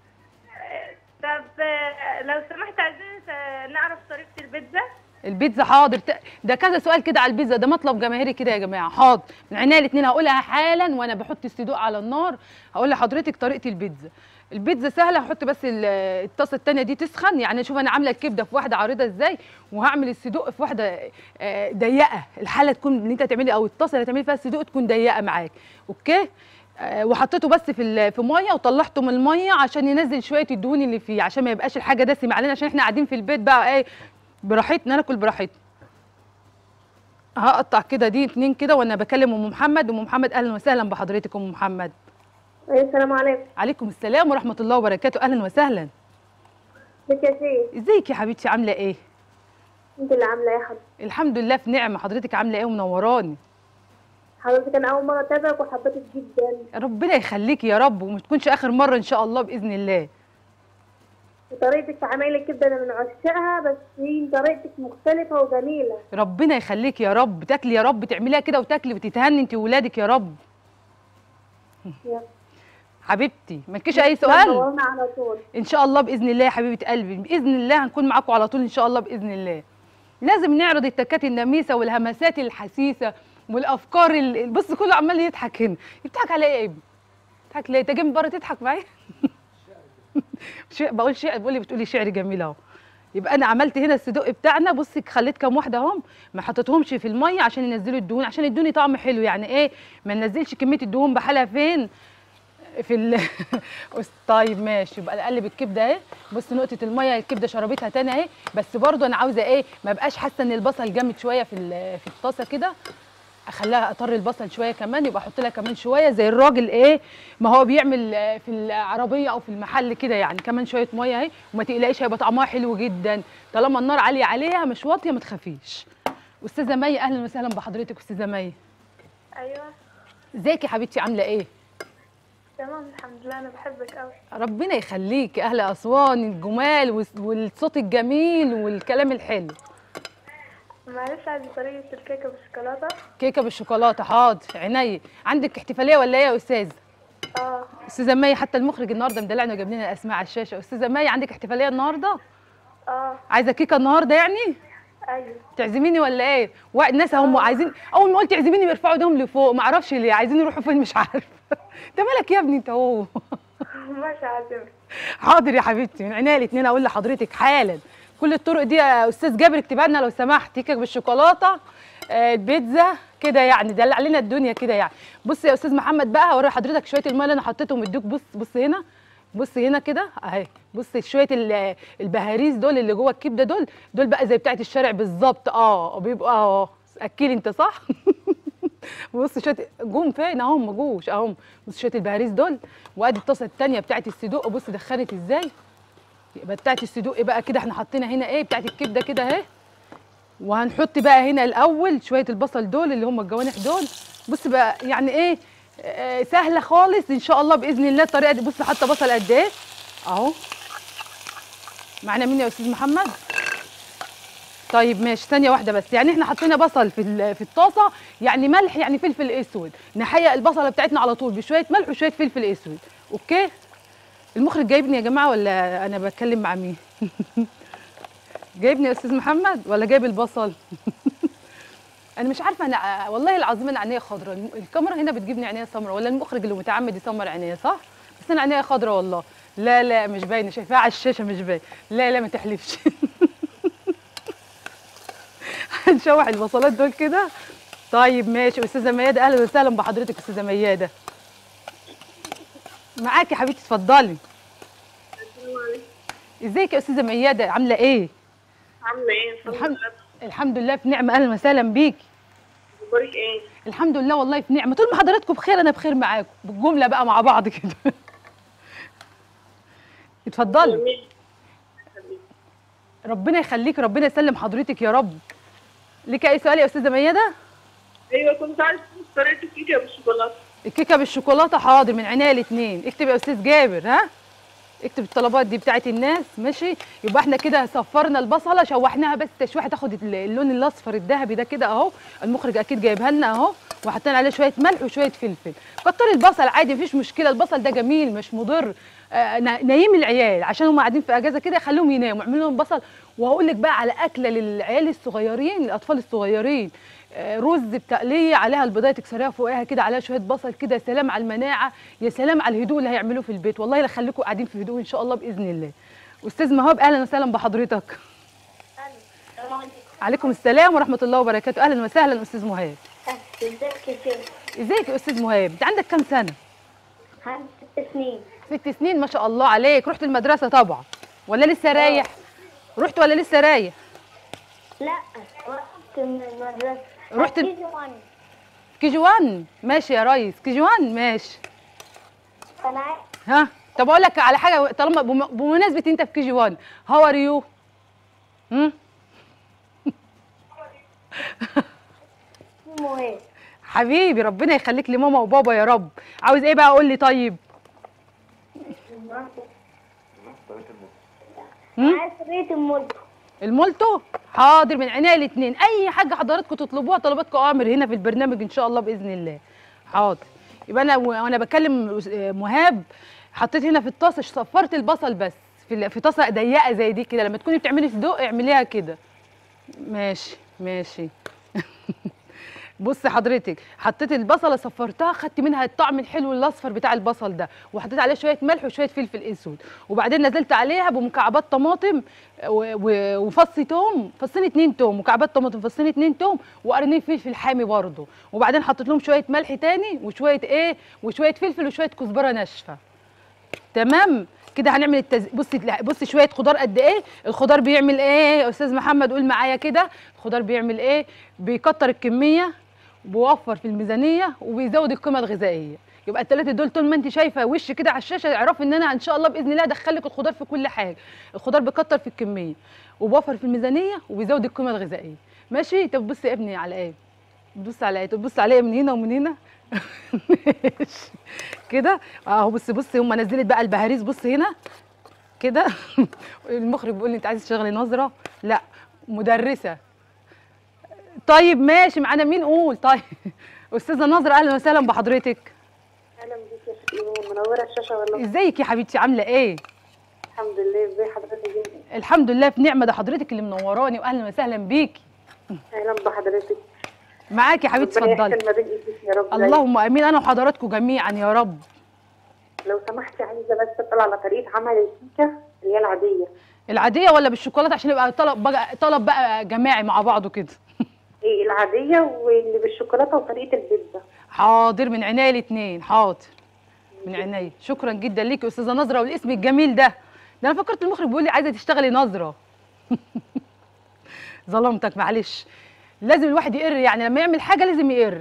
طب آه، لو سمحت عايزين آه، نعرف طريقه البيتزا البيتزا حاضر ت- ده كذا سؤال كده على البيتزا ده مطلب جماهيري كده يا جماعه حاضر من عينيا الاثنين هقولها حالا وانا بحط الصدوق على النار هقول لحضرتك طريقه البيتزا البيتزا سهله هحط بس ال- الطاسه الثانيه دي تسخن يعني شوف انا عامله الكبده في واحده عريضه ازاي وهعمل الصدوق في واحده آه، ضيقه الحله تكون اللي انت تعملي او الطاسه اللي هتعملي فيها الصدوق تكون ضيقه معاك اوكي آه، وحطيته بس في ال- في ميه وطلعته من الميه عشان ينزل شويه الدهون اللي فيه عشان ما يبقاش الحاجه دسمه علينا عشان احنا قاعدين في البيت بقى ايه براحتنا ناكل براحتنا هقطع كده دي اتنين كده وانا بكلم ام محمد ام محمد اهلا وسهلا بحضرتك ام محمد السلام عليكم عليكم السلام ورحمه الله وبركاته اهلا وسهلا ازيك يا سيدي ازيك يا حبيبتي عامله ايه انت اللي عامله ايه يا حضرتك الحمد لله في نعمه حضرتك عامله ايه ومنوراني حضرتك انا اول مره اتابعك وحبيتك جدا ربنا يخليكي يا رب وما تكونش اخر مره ان شاء الله باذن الله وطريقتك في عمايل الكبده انا من عشاقها بس هي طريقتك مختلفه وجميله ربنا يخليكي يا رب تاكلي يا رب تعمليها كده وتاكلي وتتهني انت وولادك يا رب يلا. حبيبتي مالكيش اي سؤال نورنا على طول ان شاء الله باذن الله يا حبيبه قلبي باذن الله هنكون معاكم على طول ان شاء الله باذن الله لازم نعرض التكات النميسه والهمسات الحسيسه والافكار ال- بص كله عمال يضحك هنا بتضحك على ايه يا ابني بتضحك ليه انت جاي من بره تضحك معايا شيء بقول شعر بقول لي بتقولي شعر جميل اهو يبقى انا عملت هنا الصدق بتاعنا بصي خليت كام واحده اهم ما حطيتهمش في الميه عشان ينزلوا الدهون عشان يدوني طعم حلو يعني ايه ما ننزلش كميه الدهون بحالها فين في ال طيب ماشي يبقى اقلب الكبده اهي بص نقطه الميه الكبده شربتها تاني اهي بس برضو انا عاوزه ايه ما بقاش حاسه ان البصل جامد شويه في ال- في الطاسه كده اخليها اطر البصل شويه كمان يبقى احط لها كمان شويه زي الراجل ايه ما هو بيعمل آه، في العربيه او في المحل كده يعني كمان شويه ميه اهي وما تقلقيش هيبقى طعمها حلو جدا طالما النار عاليه عليها مش واطيه ما تخافيش استاذه مي اهلا وسهلا بحضرتك استاذه مي ايوه ازيك يا حبيبتي عامله ايه تمام الحمد لله انا بحبك قوي ربنا يخليك اهل اسوان الجمال والس- والصوت الجميل والكلام الحلو معلش عايزه طريقه الكيكه بالشوكولاته كيكه بالشوكولاته حاضر عينيا عندك احتفاليه ولا ايه يا استاذ اه استاذه مي حتى المخرج النهارده مدلعنا وجاب لنا الاسماء على الشاشه استاذه مي عندك احتفاليه النهارده اه عايزه كيكه النهارده يعني ايوه تعزميني ولا ايه واحد ناس هم عايزين اول ما قلت اعزميني بيرفعوا ايدهم لفوق ما اعرفش ليه عايزين يروحوا فين مش عارفه انت مالك يا ابني انت هو ماشي عازمك حاضر يا حبيبتي من عينيا الاثنين اقول لحضرتك حالا كل الطرق دي يا استاذ جابر اكتبها لنا لو سمحت كيكه بالشوكولاته آه، البيتزا كده يعني دلع علينا الدنيا كده يعني بص يا استاذ محمد بقى هوري حضرتك شويه الميه اللي انا حطيتهم ادوك بص بص هنا بص هنا كده اهي بص شويه ال- البهاريز دول اللي جوه الكبده دول دول بقى زي بتاعه الشارع بالظبط اه بيبقوا اه اكيد انت صح بص شويه جم فين اهم ما جوش اهم بص شويه البهاريز دول وادي الطاسه الثانيه بتاعه الصدوق بص دخنت ازاي يبقى بتاعه الصدوق بقى كده احنا حطينا هنا ايه بتاعه الكبده كده اهي وهنحط بقى هنا الاول شويه البصل دول اللي هم الجوانح دول بص بقى يعني ايه آه، سهله خالص ان شاء الله باذن الله الطريقه دي بص حاطه بصل قد ايه اهو معانا مين يا استاذ محمد طيب ماشي ثانيه واحده بس يعني احنا حطينا بصل في ال- في الطاسه يعني ملح يعني فلفل اسود نحيق البصله بتاعتنا على طول بشويه ملح وشويه فلفل اسود اوكي المخرج جايبني يا جماعه ولا انا بتكلم مع مين جايبني يا استاذ محمد ولا جايب البصل انا مش عارفه انا والله العظيم انا عينيا خضراء الكاميرا هنا بتجيبني عينيا سمراء ولا المخرج اللي متعمد يسمر عينيا صح بس انا عينيا خضراء والله لا لا مش باينه شايفاها على الشاشه مش باين لا لا ما تحلفش هنشوح البصلات دول كده طيب ماشي استاذه مياده اهلا وسهلا بحضرتك استاذه مياده معاكي يا حبيبتي اتفضلي ازيك يا استاذه مياده عامله ايه عامله ايه الحمد الحمد لله في نعمه اهلا وسهلا بيكي اخبارك ايه الحمد لله والله في نعمه طول ما حضراتكم بخير انا بخير معاكم بالجمله بقى مع بعض كده اتفضلي جميل ربنا يخليك ربنا يسلم حضرتك يا رب ليك اي سؤال يا استاذه مياده ايوه كنت عايزه طريقه الكيكه بالشوكولاته الكيكه بالشوكولاته حاضر من عينيا الاثنين اكتب يا استاذ جابر ها اكتب الطلبات دي بتاعت الناس ماشي يبقى احنا كده صفرنا البصله شوحناها بس تشويحه تاخد ال- اللون الاصفر الذهبي ده كده اهو المخرج اكيد جايبها لنا اهو وحطينا عليه شويه ملح وشويه فلفل كتري البصل عادي مفيش مشكله البصل ده جميل مش مضر آه نا- نايم العيال عشان هم قاعدين في اجازه كده خليهم يناموا اعملوا لهم بصل وهقول لك بقى على اكله للعيال الصغيرين الاطفال الصغيرين آه، رز بتقليه عليها البيضايه تكسريها فوقها كده عليها شويه بصل كده يا سلام على المناعه يا سلام على الهدوء اللي هيعملوه في البيت والله لا خليكم قاعدين في هدوء ان شاء الله باذن الله استاذ مهاب اهلا وسهلا بحضرتك عليكم السلام ورحمه الله وبركاته اهلا وسهلا استاذ مهاب ازيك يا شيخ ازيك يا استاذ مهاب انت عندك كام سنه عندي ست سنين ست سنين ما شاء الله عليك رحت المدرسه طبعا ولا لسه رايح رحت ولا لسه رايح لا رحت من المدرسة رحت- كي جي وان. كي جي 1 ماشي يا ريس كي جي 1 ماشي انا عايز ها طب اقول لك على حاجه طالما بم- بمناسبه انت في كي جي 1 هاو ار يو هم اسمه ايه حبيبي ربنا يخليك لماما وبابا يا رب عاوز ايه بقى قول لي طيب هم؟ عايز ريت الملك المولتو حاضر من عينيا الاثنين اي حاجه حضراتكم تطلبوها طلباتكم اوامر هنا في البرنامج ان شاء الله باذن الله حاضر يبقى انا وانا بكلم مهاب حطيت هنا في الطاسه صفرت البصل بس في ال- في طاسه ضيقه زي دي كده لما تكوني بتعملي صدوق اعمليها كده ماشي ماشي بص حضرتك حطيت البصله صفرتها خدت منها الطعم الحلو الاصفر بتاع البصل ده وحطيت عليه شويه ملح وشويه فلفل اسود وبعدين نزلت عليها بمكعبات طماطم و- و- وفص توم فصين اتنين توم مكعبات طماطم فصين اتنين توم وقرنين فلفل حامي برضه وبعدين حطيت لهم شويه ملح تاني وشويه ايه وشويه فلفل وشويه كزبره ناشفه تمام كده هنعمل التز... بصي لا، بصي شويه خضار قد ايه الخضار بيعمل ايه يا استاذ محمد قول معايا كده الخضار بيعمل ايه بيكتر الكميه بيوفر في الميزانيه وبيزود القيمه الغذائيه يبقى الثلاثه دول طول ما انت شايفه وش كده على الشاشه اعرفي ان انا ان شاء الله باذن الله ادخلك الخضار في كل حاجه الخضار بيكتر في الكميه وبيوفر في الميزانيه وبيزود القيمه الغذائيه ماشي طب بصي يا ابني على ايه بص على ايه تبص عليا من هنا ومن هنا ماشي كده اهو بصي بصي هم نزلت بقى البهاريز بص هنا كده المخرج بيقول لي انت عايزه تشتغلي نظره لا مدرسه طيب ماشي معانا مين قول طيب استاذه نظره اهلا وسهلا بحضرتك اهلا بيك يا ست ايمان منوره الشاشه والله ازيك يا حبيبتي عامله ايه الحمد لله ازي حضرتك انت الحمد لله في نعمه ده حضرتك اللي منوراني واهلا وسهلا بيكي اهلا بحضرتك معاكي يا حبيبتي ربنا اتفضلي يحسن ما بين ايديك يا رب اللهم امين انا وحضراتكم جميعا يا رب لو سمحتي عايزه بس اسال على طريقه عمل الكيكه اللي هي العاديه العاديه ولا بالشوكولاته عشان يبقى طلب بقى طلب بقى جماعي مع بعضه كده ايه العاديه واللي بالشوكولاته وطريقه البيتزا حاضر من عينيا الاثنين حاضر من عينيا شكرا جدا ليكي يا استاذه نظره والاسم الجميل ده ده انا فكرت المخرج بيقول لي عايزه تشتغلي نظره ظلمتك معلش لازم الواحد يقر يعني لما يعمل حاجه لازم يقر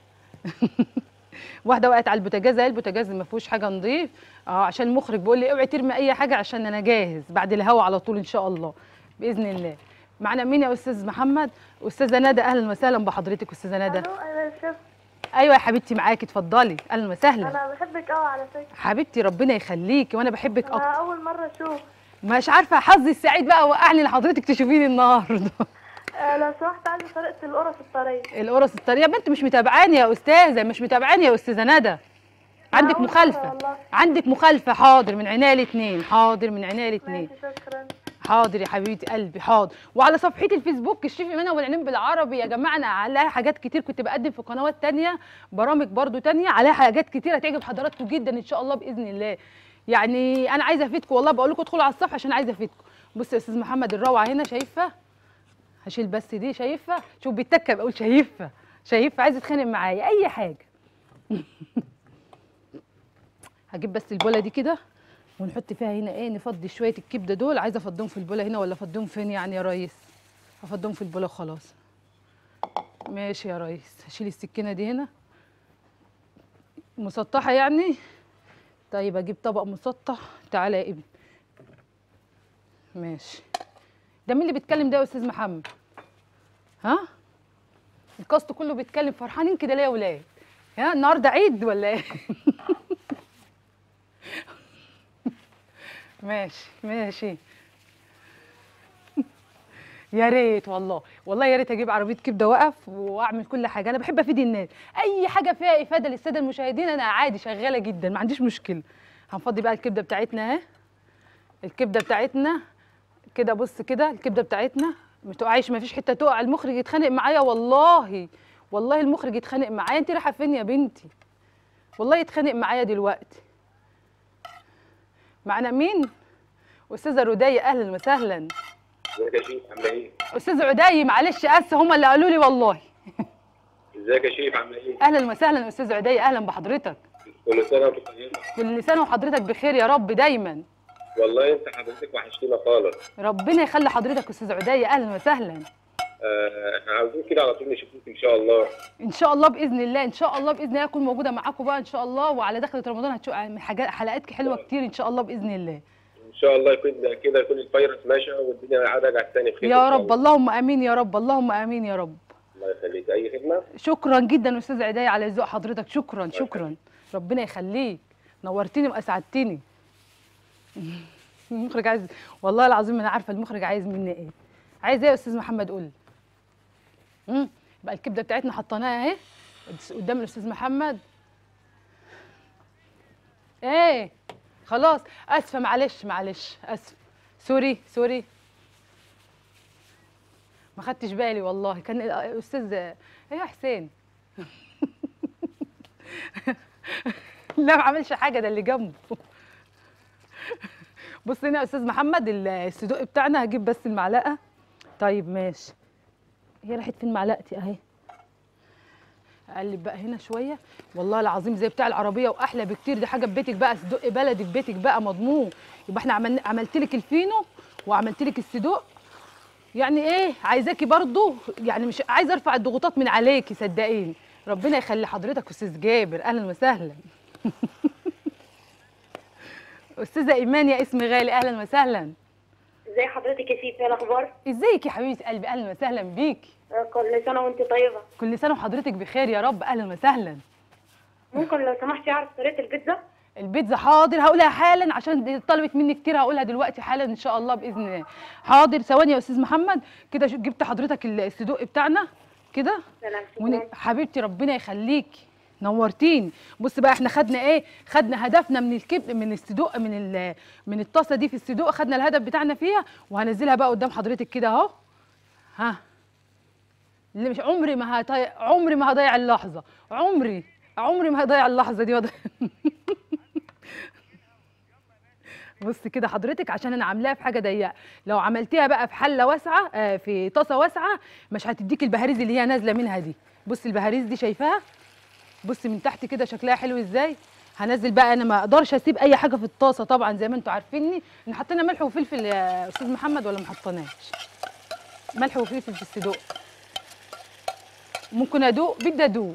واحده وقعت على البوتاجاز اهي البوتاجاز ما فيهوش حاجه نضيف اه عشان المخرج بيقول لي اوعي ترمي اي حاجه عشان انا جاهز بعد الهوا على طول ان شاء الله باذن الله معنا مين يا استاذ محمد استاذه ندى اهلا وسهلا بحضرتك استاذه ندى الو انا شيف ايوه يا حبيبتي معاكي اتفضلي اهلا وسهلا انا بحبك قوي على فكره حبيبتي ربنا يخليكي وانا بحبك انا اكتر اول مره اشوف مش عارفه حظي السعيد بقى وقعني لحضرتك تشوفيني النهارده آه لو سمحت عايزه طريقه القرص الطريه القرص الطريه ما انت مش متابعاني يا استاذه مش متابعاني يا استاذه ندى عندك أول مرة مخالفه والله. عندك مخالفه حاضر من عينيا الاثنين حاضر من عينيا الاثنين ماشي شكرا حاضر يا حبيبه قلبي حاضر وعلى صفحتي الفيسبوك الشيف ايمان والعلم بالعربي يا جماعه انا عليها حاجات كتير كنت بقدم في قنوات تانية برامج برضو تانية عليها حاجات كتير هتعجب حضراتكم جدا ان شاء الله باذن الله يعني انا عايزه افيدكم والله بقول لكم ادخلوا على الصفحه عشان عايزه افيدكم بص يا استاذ محمد الروعه هنا شايفه هشيل بس دي شايفه شوف بيتكه بقول شايفه شايفه عايز يتخانق معايا اي حاجه هجيب بس البوله دي كده ونحط فيها هنا ايه نفضي شويه الكبده دول عايزه افضيهم في البوله هنا ولا افضيهم فين يعني يا ريس افضيهم في البوله خلاص ماشي يا ريس هشيل السكينه دي هنا مسطحه يعني طيب اجيب طبق مسطح تعالى يا ابني ماشي ده مين اللي بيتكلم ده يا استاذ محمد ها الكاست كله بيتكلم فرحانين كده ليه يا ولاد ها النهارده عيد ولا ايه ماشي ماشي يا ريت والله والله يا ريت اجيب عربيه كبده واقف واعمل كل حاجه انا بحب افيد الناس اي حاجه فيها افاده للساده المشاهدين انا عادي شغاله جدا ما عنديش مشكله هنفضي بقى الكبده بتاعتنا اهي الكبده بتاعتنا كده بص كده الكبده بتاعتنا ما تقعيش ما فيش حته تقع المخرج يتخانق معايا والله والله المخرج يتخانق معايا انت رايحه فين يا بنتي والله يتخانق معايا دلوقتي معنا مين استاذه رودية اهلا وسهلا ازيك يا شيف عامله ايه؟ استاذ عدي معلش اسف هم اللي قالوا لي والله ازيك يا شيف عامله ايه؟ اهلا وسهلا استاذ عدي اهلا بحضرتك كل سنه وانت طيبه كل سنه وحضرتك بخير يا رب دايما والله انت حضرتك وحشتينا خالص ربنا يخلي حضرتك استاذ عدي اهلا وسهلا آه، احنا عاوزين كده على طول نشوفك ان شاء الله ان شاء الله باذن الله ان شاء الله باذن الله اكون موجوده معاكم بقى ان شاء الله وعلى دخله رمضان هتشوفوا حاجات حلقات حلوه كتير ان شاء الله باذن الله ان شاء الله يكون كده يكون الفيروس ماشي والدنيا رجعت تاني بخير إن يا شاء رب الله. اللهم امين يا رب اللهم امين يا رب الله يخليك اي خدمه شكرا جدا استاذ عدي على ذوق حضرتك شكرا شكرا ربنا يخليك نورتني واسعدتني المخرج عايز والله العظيم انا عارفه المخرج عايز مني ايه عايز ايه يا استاذ محمد قول لي امم بقى الكبده بتاعتنا حطيناها اهي قدام الاستاذ محمد ايه خلاص اسفه معلش معلش اسف سوري سوري ما خدتش بالي والله كان الاستاذ ايه يا حسين لا ما عملش حاجه ده اللي جنبه بص هنا يا استاذ محمد الصدوق بتاعنا هجيب بس المعلقه طيب ماشي هي راحت فين معلقتي اهي اقلب بقى هنا شويه والله العظيم زي بتاع العربيه واحلى بكتير دي حاجه في بيتك بقى صدق بلدي في بيتك بقى مضمون يبقى احنا عملنا عملت لك الفينو وعملت لك الصدوق يعني ايه عايزاكي برضو يعني مش عايزه ارفع الضغوطات من عليكي صدقيني ربنا يخلي حضرتك استاذ جابر اهلا وسهلا استاذه ايمان يا اسم غالي اهلا وسهلا ازي حضرتك يا شيف ايه الاخبار ازيك يا حبيبه قلبي اهلا وسهلا بيكي كل سنه وانت طيبه كل سنه وحضرتك بخير يا رب اهلا وسهلا ممكن لو سمحتي اعرف طريقه البيتزا البيتزا حاضر هقولها حالا عشان دي طلبت مني كتير هقولها دلوقتي حالا ان شاء الله باذن الله حاضر ثواني يا استاذ محمد كده شو- جبت حضرتك الصدوق بتاعنا كده سلام ون... شكرا حبيبتي ربنا يخليكي نورتيني بص بقى احنا خدنا ايه خدنا هدفنا من الكب من الصدوق من ال... من الطاسه دي في الصدوق خدنا الهدف بتاعنا فيها وهنزلها بقى قدام حضرتك كده اهو ها اللي مش عمري ما هضيع عمري ما هضيع اللحظه عمري عمري ما هضيع اللحظه دي وضع... بص كده حضرتك عشان انا عاملاها في حاجه ضيقه لو عملتيها بقى في حله واسعه آه، في طاسه واسعه مش هتديك البهاريز اللي هي نازله منها دي بص البهاريز دي شايفاها بص من تحت كده شكلها حلو ازاي هنزل بقى انا ما اقدرش اسيب اي حاجه في الطاسه طبعا زي ما انتوا عارفيني ان حطينا ملح وفلفل يا استاذ محمد ولا ما حطيناش ملح وفلفل في الصدوق ممكن ادوق بدي ادوق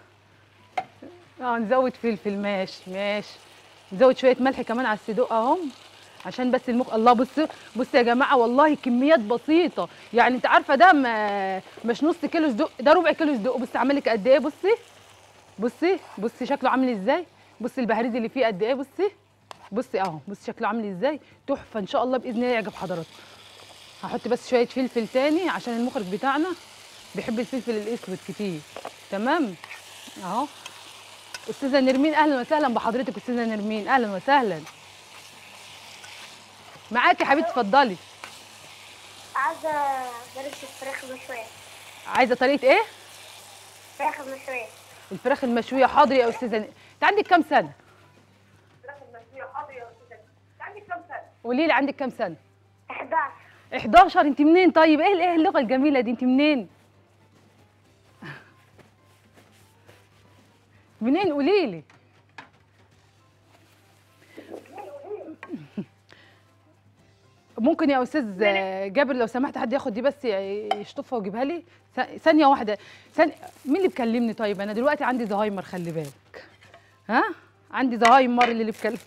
اه نزود فلفل ماشي ماشي نزود شويه ملح كمان على الصدوق اهم عشان بس المخ الله بص بص يا جماعه والله كميات بسيطه يعني انت عارفه ده ما مش نص كيلو صدوق ده ربع كيلو صدوق بصي عامل لك قد ايه بصي بصي بصي شكله عامل ازاي بصي البهاريز اللي فيه قد ايه بصي بصي اهو بصي شكله عامل ازاي تحفه ان شاء الله باذن الله يعجب حضراتكم هحط بس شويه فلفل تاني عشان المخرج بتاعنا بيحب الفلفل الاسود كتير تمام اهو استاذه نرمين اهلا وسهلا بحضرتك استاذه نرمين اهلا وسهلا معاكي يا حبيبتي اتفضلي عايزة درجة الفراخ المشوية عايزه طريقه ايه الفراخ المشوية الفراخ المشويه حاضر يا استاذه انت عندك كام سنه قولي لي عندك كام سنه 11 11 انت منين طيب ايه ايه اللغه الجميله دي انت منين منين قولي لي ممكن يا استاذ جابر لو سمحت حد ياخد دي بس يشطفها ويجيبها لي ث- ثانيه واحده ثانيه مين اللي بيكلمني طيب انا دلوقتي عندي زهايمر خلي بالك ها عندي زهايمر اللي اللي بيكلم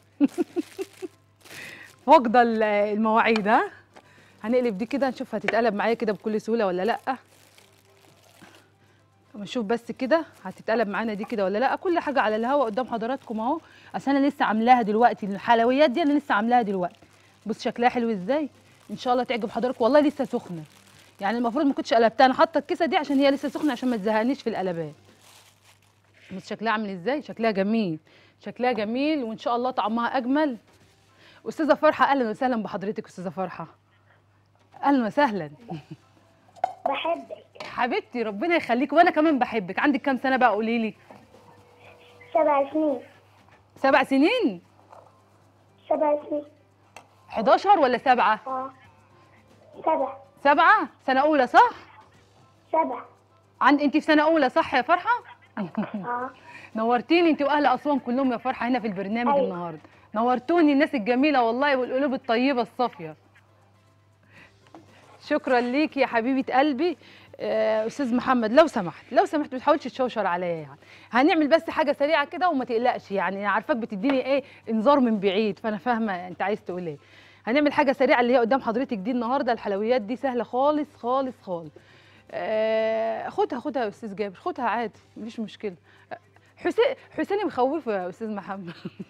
واخده ال- المواعيد ها هنقلب دي كده نشوف هتتقلب معايا كده بكل سهوله ولا لا اما نشوف بس كده هتتقلب معانا دي كده ولا لا كل حاجه على الهواء قدام حضراتكم اهو اصل انا لسه عاملاها دلوقتي الحلويات دي انا لسه عاملاها دلوقتي بص شكلها حلو ازاي ان شاء الله تعجب حضراتكم والله لسه سخنه يعني المفروض ما كنتش قلبتها انا حاطه الكيسه دي عشان هي لسه سخنه عشان ما تزهقنيش في القلبات بص شكلها عامل ازاي شكلها جميل شكلها جميل وان شاء الله طعمها اجمل استاذه فرحه اهلا وسهلا بحضرتك استاذه فرحه اهلا وسهلا بحبك حبيبتي ربنا يخليك وانا كمان بحبك عندك كام سنه بقى قولي لي سبع سنين سبع سنين سبع سنين 11 ولا سبعة اه سبع سبعة سنة أولى صح سبع عند أنت في سنة أولى صح يا فرحة اه نورتيني أنت وأهل أسوان كلهم يا فرحة هنا في البرنامج أيوة. النهاردة نورتوني الناس الجميلة والله والقلوب الطيبة الصافية شكرا ليك يا حبيبة قلبي آه، استاذ محمد لو سمحت لو سمحت ما تحاولش تشوشر عليا يعني هنعمل بس حاجه سريعه كده وما تقلقش يعني انا عارفاك بتديني ايه انذار من بعيد فانا فاهمه انت عايز تقول ايه هنعمل حاجه سريعه اللي هي قدام حضرتك دي النهارده الحلويات دي سهله خالص خالص خالص آه، خدها خدها يا استاذ جابر خدها عادي مفيش مشكله آه، حسين حسين مخوفه يا استاذ محمد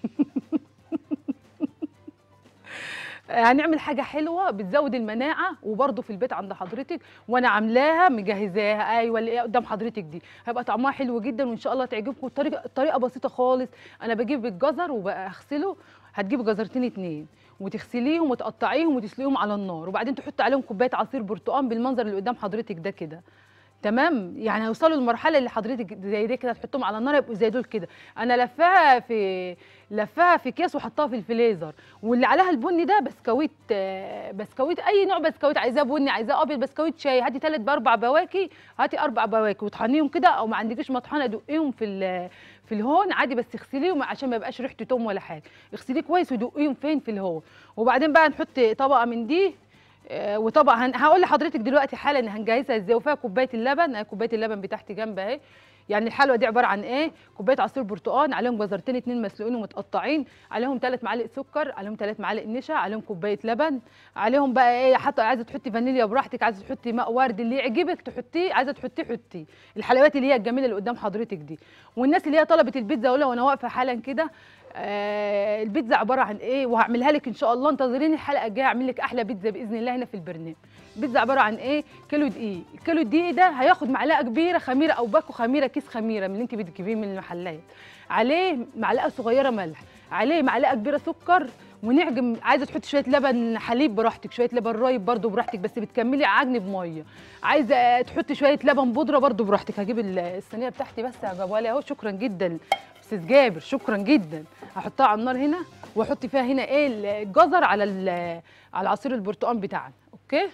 هنعمل حاجه حلوه بتزود المناعه وبرده في البيت عند حضرتك وانا عاملاها مجهزاها ايوه اللي هي قدام حضرتك دي هيبقى طعمها حلو جدا وان شاء الله تعجبكم الطريقه الطريقه بسيطه خالص انا بجيب الجزر وبغسله هتجيب جزرتين اتنين وتغسليهم وتقطعيهم وتسلقيهم على النار وبعدين تحط عليهم كوبايه عصير برتقال بالمنظر اللي قدام حضرتك ده كده تمام يعني هيوصلوا للمرحله اللي حضرتك زي دي كده تحطهم على النار يبقوا زي دول كده انا لفاها في لفاها في اكياس وحطها في الفريزر واللي عليها البني ده بسكويت آه، بسكويت اي نوع بسكويت عايزاه بني عايزاه ابيض بسكويت شاي هاتي ثلاث باربع بواكي هاتي اربع بواكي وطحنيهم كده او ما عندكيش مطحنه دقيهم في ال- في الهون عادي بس اغسليهم عشان ما يبقاش ريحته توم ولا حاجه اغسليه كويس ودقيهم فين في الهون وبعدين بقى نحط طبقه من دي آه، وطبعا هن- هقول لحضرتك دلوقتي حالا ان هنجهزها ازاي وفيها كوبايه اللبن اهي كوبايه اللبن بتاعتي جنب اهي يعني الحلوه دي عباره عن ايه كوبايه عصير برتقال عليهم جزرتين اتنين مسلوقين ومتقطعين عليهم ثلاث معالق سكر عليهم ثلاث معالق نشا عليهم كوبايه لبن عليهم بقى ايه حتى عايزه تحطي فانيليا براحتك عايزه تحطي ماء ورد اللي يعجبك تحطيه عايزه تحطيه حطيه الحلويات اللي هي الجميله اللي قدام حضرتك دي والناس اللي هي طلبت البيتزا ولا وانا واقفه حالا كده آه البيتزا عباره عن ايه وهعملها لك ان شاء الله انتظريني الحلقه الجايه اعمل لك احلى بيتزا باذن الله هنا في البرنامج البيتزا عباره عن ايه كيلو دقيق الكيلو الدقيق ده هياخد معلقه كبيره خميره او باكو خميره كيس خميره من اللي انت بتجيبيه من المحلات عليه معلقه صغيره ملح عليه معلقه كبيره سكر ونعجن عايزه تحطي شويه لبن حليب براحتك شويه لبن رايب برده براحتك بس بتكملي عجن بميه عايزه تحطي شويه لبن بودره برده براحتك هجيب ال- الصينيه بتاعتي بس هجيبها لي اهو شكرا جدا استاذ جابر شكرا جدا هحطها على النار هنا واحط فيها هنا ايه الجزر على ال- على عصير البرتقال بتاعنا اوكي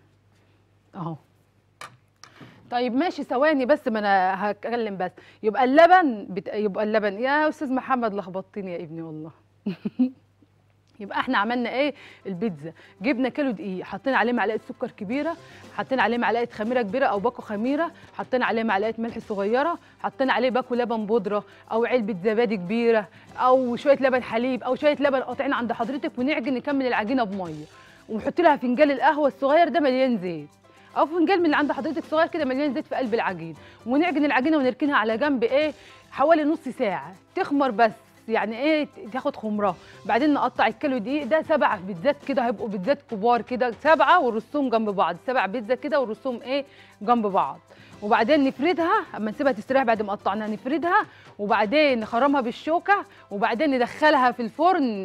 اهو طيب ماشي ثواني بس ما انا هتكلم بس يبقى اللبن بت... يبقى اللبن يا استاذ محمد لخبطتني يا ابني والله يبقى احنا عملنا ايه البيتزا جبنا كيلو دقيق حطينا عليه معلقه سكر كبيره حطينا عليه معلقه خميره كبيره او باكو خميره حطينا عليه معلقه ملح صغيره حطينا عليه باكو لبن بودره او علبه زبادي كبيره او شويه لبن حليب او شويه لبن قاطعين عند حضرتك ونعجن نكمل العجينه بميه ونحط لها فنجان القهوه الصغير ده مليان زيت او فنجان من اللي عند حضرتك صغير كده مليان زيت في قلب العجين ونعجن العجينه ونركنها على جنب ايه حوالي نص ساعه تخمر بس يعني ايه تاخد خمرها بعدين نقطع الكيلو دقيق ده سبع بيتزات كده هيبقوا بيتزات كبار كده سبعه ونرصهم جنب بعض سبع بيتزا كده ونرصهم ايه جنب بعض وبعدين نفردها اما نسيبها تستريح بعد ما قطعناها نفردها وبعدين نخرمها بالشوكه وبعدين ندخلها في الفرن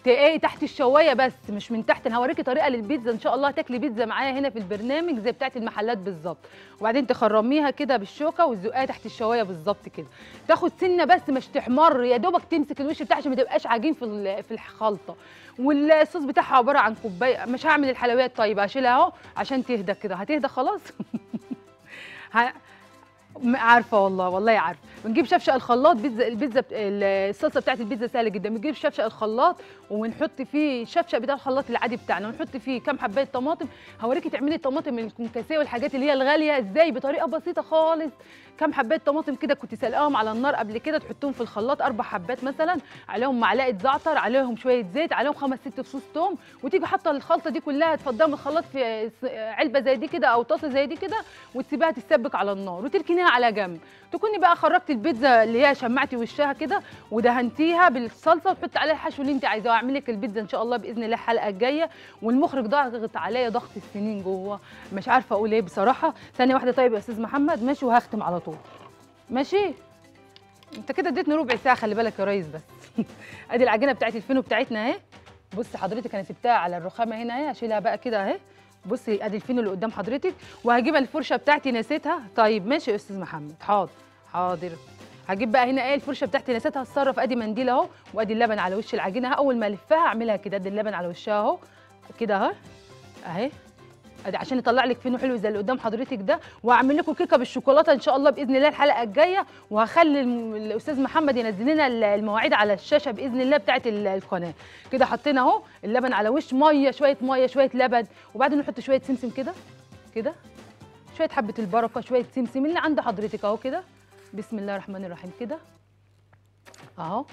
ت- ايه تحت الشوايه بس مش من تحت انا هوريكي طريقه للبيتزا ان شاء الله تاكلي بيتزا معايا هنا في البرنامج زي بتاعه المحلات بالظبط وبعدين تخرميها كده بالشوكه وتزقيها تحت الشوايه بالظبط كده تاخد سنه بس مش تحمر يا دوبك تمسك الوش بتاعها عشان ما تبقاش عجين في ال- في الخلطه والصوص بتاعها عباره عن كوبايه مش هعمل الحلويات طيب هشيلها اهو عشان تهدى كده هتهدى خلاص ه- م- عارفه والله والله عارفه بنجيب شفشق الخلاط بيتزا البيتزا بت- ال- الصلصه بتاعت البيتزا سهله جدا بنجيب شفشق الخلاط ونحط فيه الشفشق بتاع الخلاط العادي بتاعنا ونحط فيه كام حبايه طماطم هوريكي تعملي الطماطم الكونكاسيه والحاجات اللي هي الغاليه ازاي بطريقه بسيطه خالص كام حبايه طماطم كده كنت سلقاهم على النار قبل كده تحطهم في الخلاط اربع حبات مثلا عليهم معلقه زعتر عليهم شويه زيت عليهم خمس ست فصوص توم وتيجي حاطه الخلطه دي كلها تفضيها من الخلاط في س- علبه زي دي كده او طاسه زي دي كده وتسيبها تتسبك على النار وتركنيها على جنب تكوني بقى خرجتي البيتزا اللي هي شمعتي وشها كده ودهنتيها بالصلصه وتحطي عليها الحشو اللي انت عايزاه واعمل لك البيتزا ان شاء الله باذن الله الحلقه الجايه والمخرج ضغط عليا ضغط السنين جوه مش عارفه اقول ايه بصراحه ثانيه واحده طيب يا استاذ محمد ماشي وهختم على طول ماشي انت كده اديتني ربع ساعه خلي بالك يا ريس بس ادي العجينه بتاعت الفينو بتاعتنا اهي بصي حضرتك انا سبتها على الرخامه هنا اهي اشيلها بقى كده اهي بصي ادي الفينو اللي قدام حضرتك وهجيب الفرشه بتاعتي نسيتها طيب ماشي يا استاذ محمد حاضر حاضر هجيب بقى هنا ايه الفرشه بتاعتي نسيتها اتصرف ادي منديل اهو وادي اللبن على وش العجينه اهي. اول ما الفها اعملها كده ادي اللبن على وشها اهو كده اهي اهي ادي عشان يطلع لك فينو حلو زي اللي قدام حضرتك ده واعمل لكم كيكه بالشوكولاته ان شاء الله باذن الله الحلقه الجايه وهخلي الم- الاستاذ محمد ينزل لنا ال- المواعيد على الشاشه باذن الله بتاعه ال- القناه كده حطينا اهو اللبن على وش ميه شويه ميه شويه لبن وبعدين نحط شويه سمسم كده كده شويه حبه البركه شويه سمسم اللي عند حضرتك اهو كده بسم الله الرحمن الرحيم كده اهو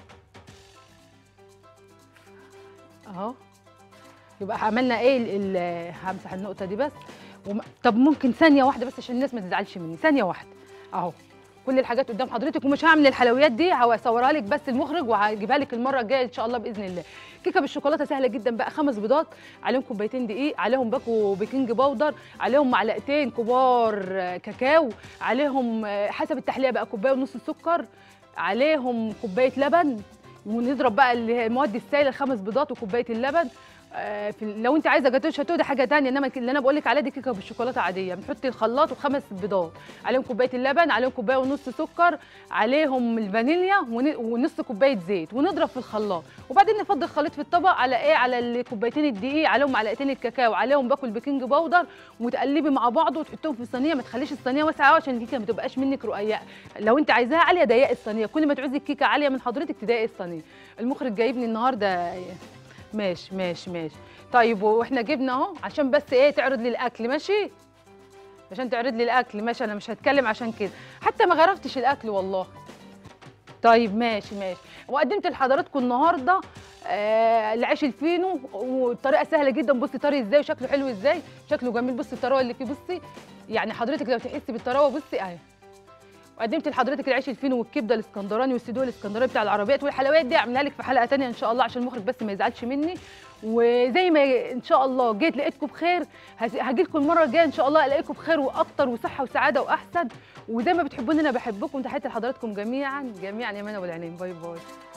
اهو يبقى عملنا ايه ال- ال- همسح النقطه دي بس وم... طب ممكن ثانيه واحده بس عشان الناس ما تزعلش مني ثانيه واحده اهو كل الحاجات قدام حضرتك ومش هعمل الحلويات دي هصورها لك بس المخرج وهجيبها لك المره الجايه ان شاء الله باذن الله كيكه بالشوكولاته سهله جدا بقى خمس بيضات عليهم كوبايتين دقيق عليهم باكو بيكنج باودر عليهم معلقتين كبار آه، كاكاو عليهم آه، حسب التحليه بقى كوبايه ونص سكر عليهم كوبايه لبن ونضرب بقى اللي هي المواد السائله الخمس بيضات وكوبايه اللبن آه، في لو انت عايزه جاتوه شاتوه ده حاجه تانية انما اللي انا بقول لك عليه دي كيكه بالشوكولاته عاديه بنحط الخلاط وخمس بيضات عليهم كوبايه اللبن عليهم كوبايه ونص سكر عليهم الفانيليا ون- ونص كوبايه زيت ونضرب في الخلاط وبعدين نفضي الخليط في الطبق على ايه على الكوبايتين الدقيق عليهم معلقتين الكاكاو عليهم باكل البيكنج باودر وتقلبي مع بعض وتحطهم في الصينيه ما تخليش الصينيه واسعه قوي عشان الكيكه ما تبقاش منك رقيقه لو انت عايزاها عاليه ضيقي الصينيه كل ما تعوزي الكيكه عاليه من حضرتك تضايقي الصينيه المخرج جايبني النهارده ماشي ماشي ماشي طيب واحنا جبنا اهو عشان بس ايه تعرض لي الاكل ماشي عشان تعرض لي الاكل ماشي انا مش هتكلم عشان كده حتى ما غرفتش الاكل والله طيب ماشي ماشي وقدمت لحضراتكم النهارده آه العيش الفينو وطريقه سهله جدا بصي طري ازاي وشكله حلو ازاي شكله جميل بصي الطراوه اللي فيه بصي يعني حضرتك لو تحسي بالطراوه بصي اهي وقدمت لحضرتك العيش الفينو والكبده الاسكندراني والسدوه الاسكندراني بتاع العربيات والحلويات دي اعملها لك في حلقه تانية ان شاء الله عشان المخرج بس ما يزعلش مني وزي ما ان شاء الله جيت لقيتكم بخير هاجي لكم المره الجايه ان شاء الله الاقيكم بخير واكتر وصحه وسعاده واحسن وزي ما بتحبوني انا بحبكم تحياتي لحضراتكم جميعا جميعا يا منى والعينين باي باي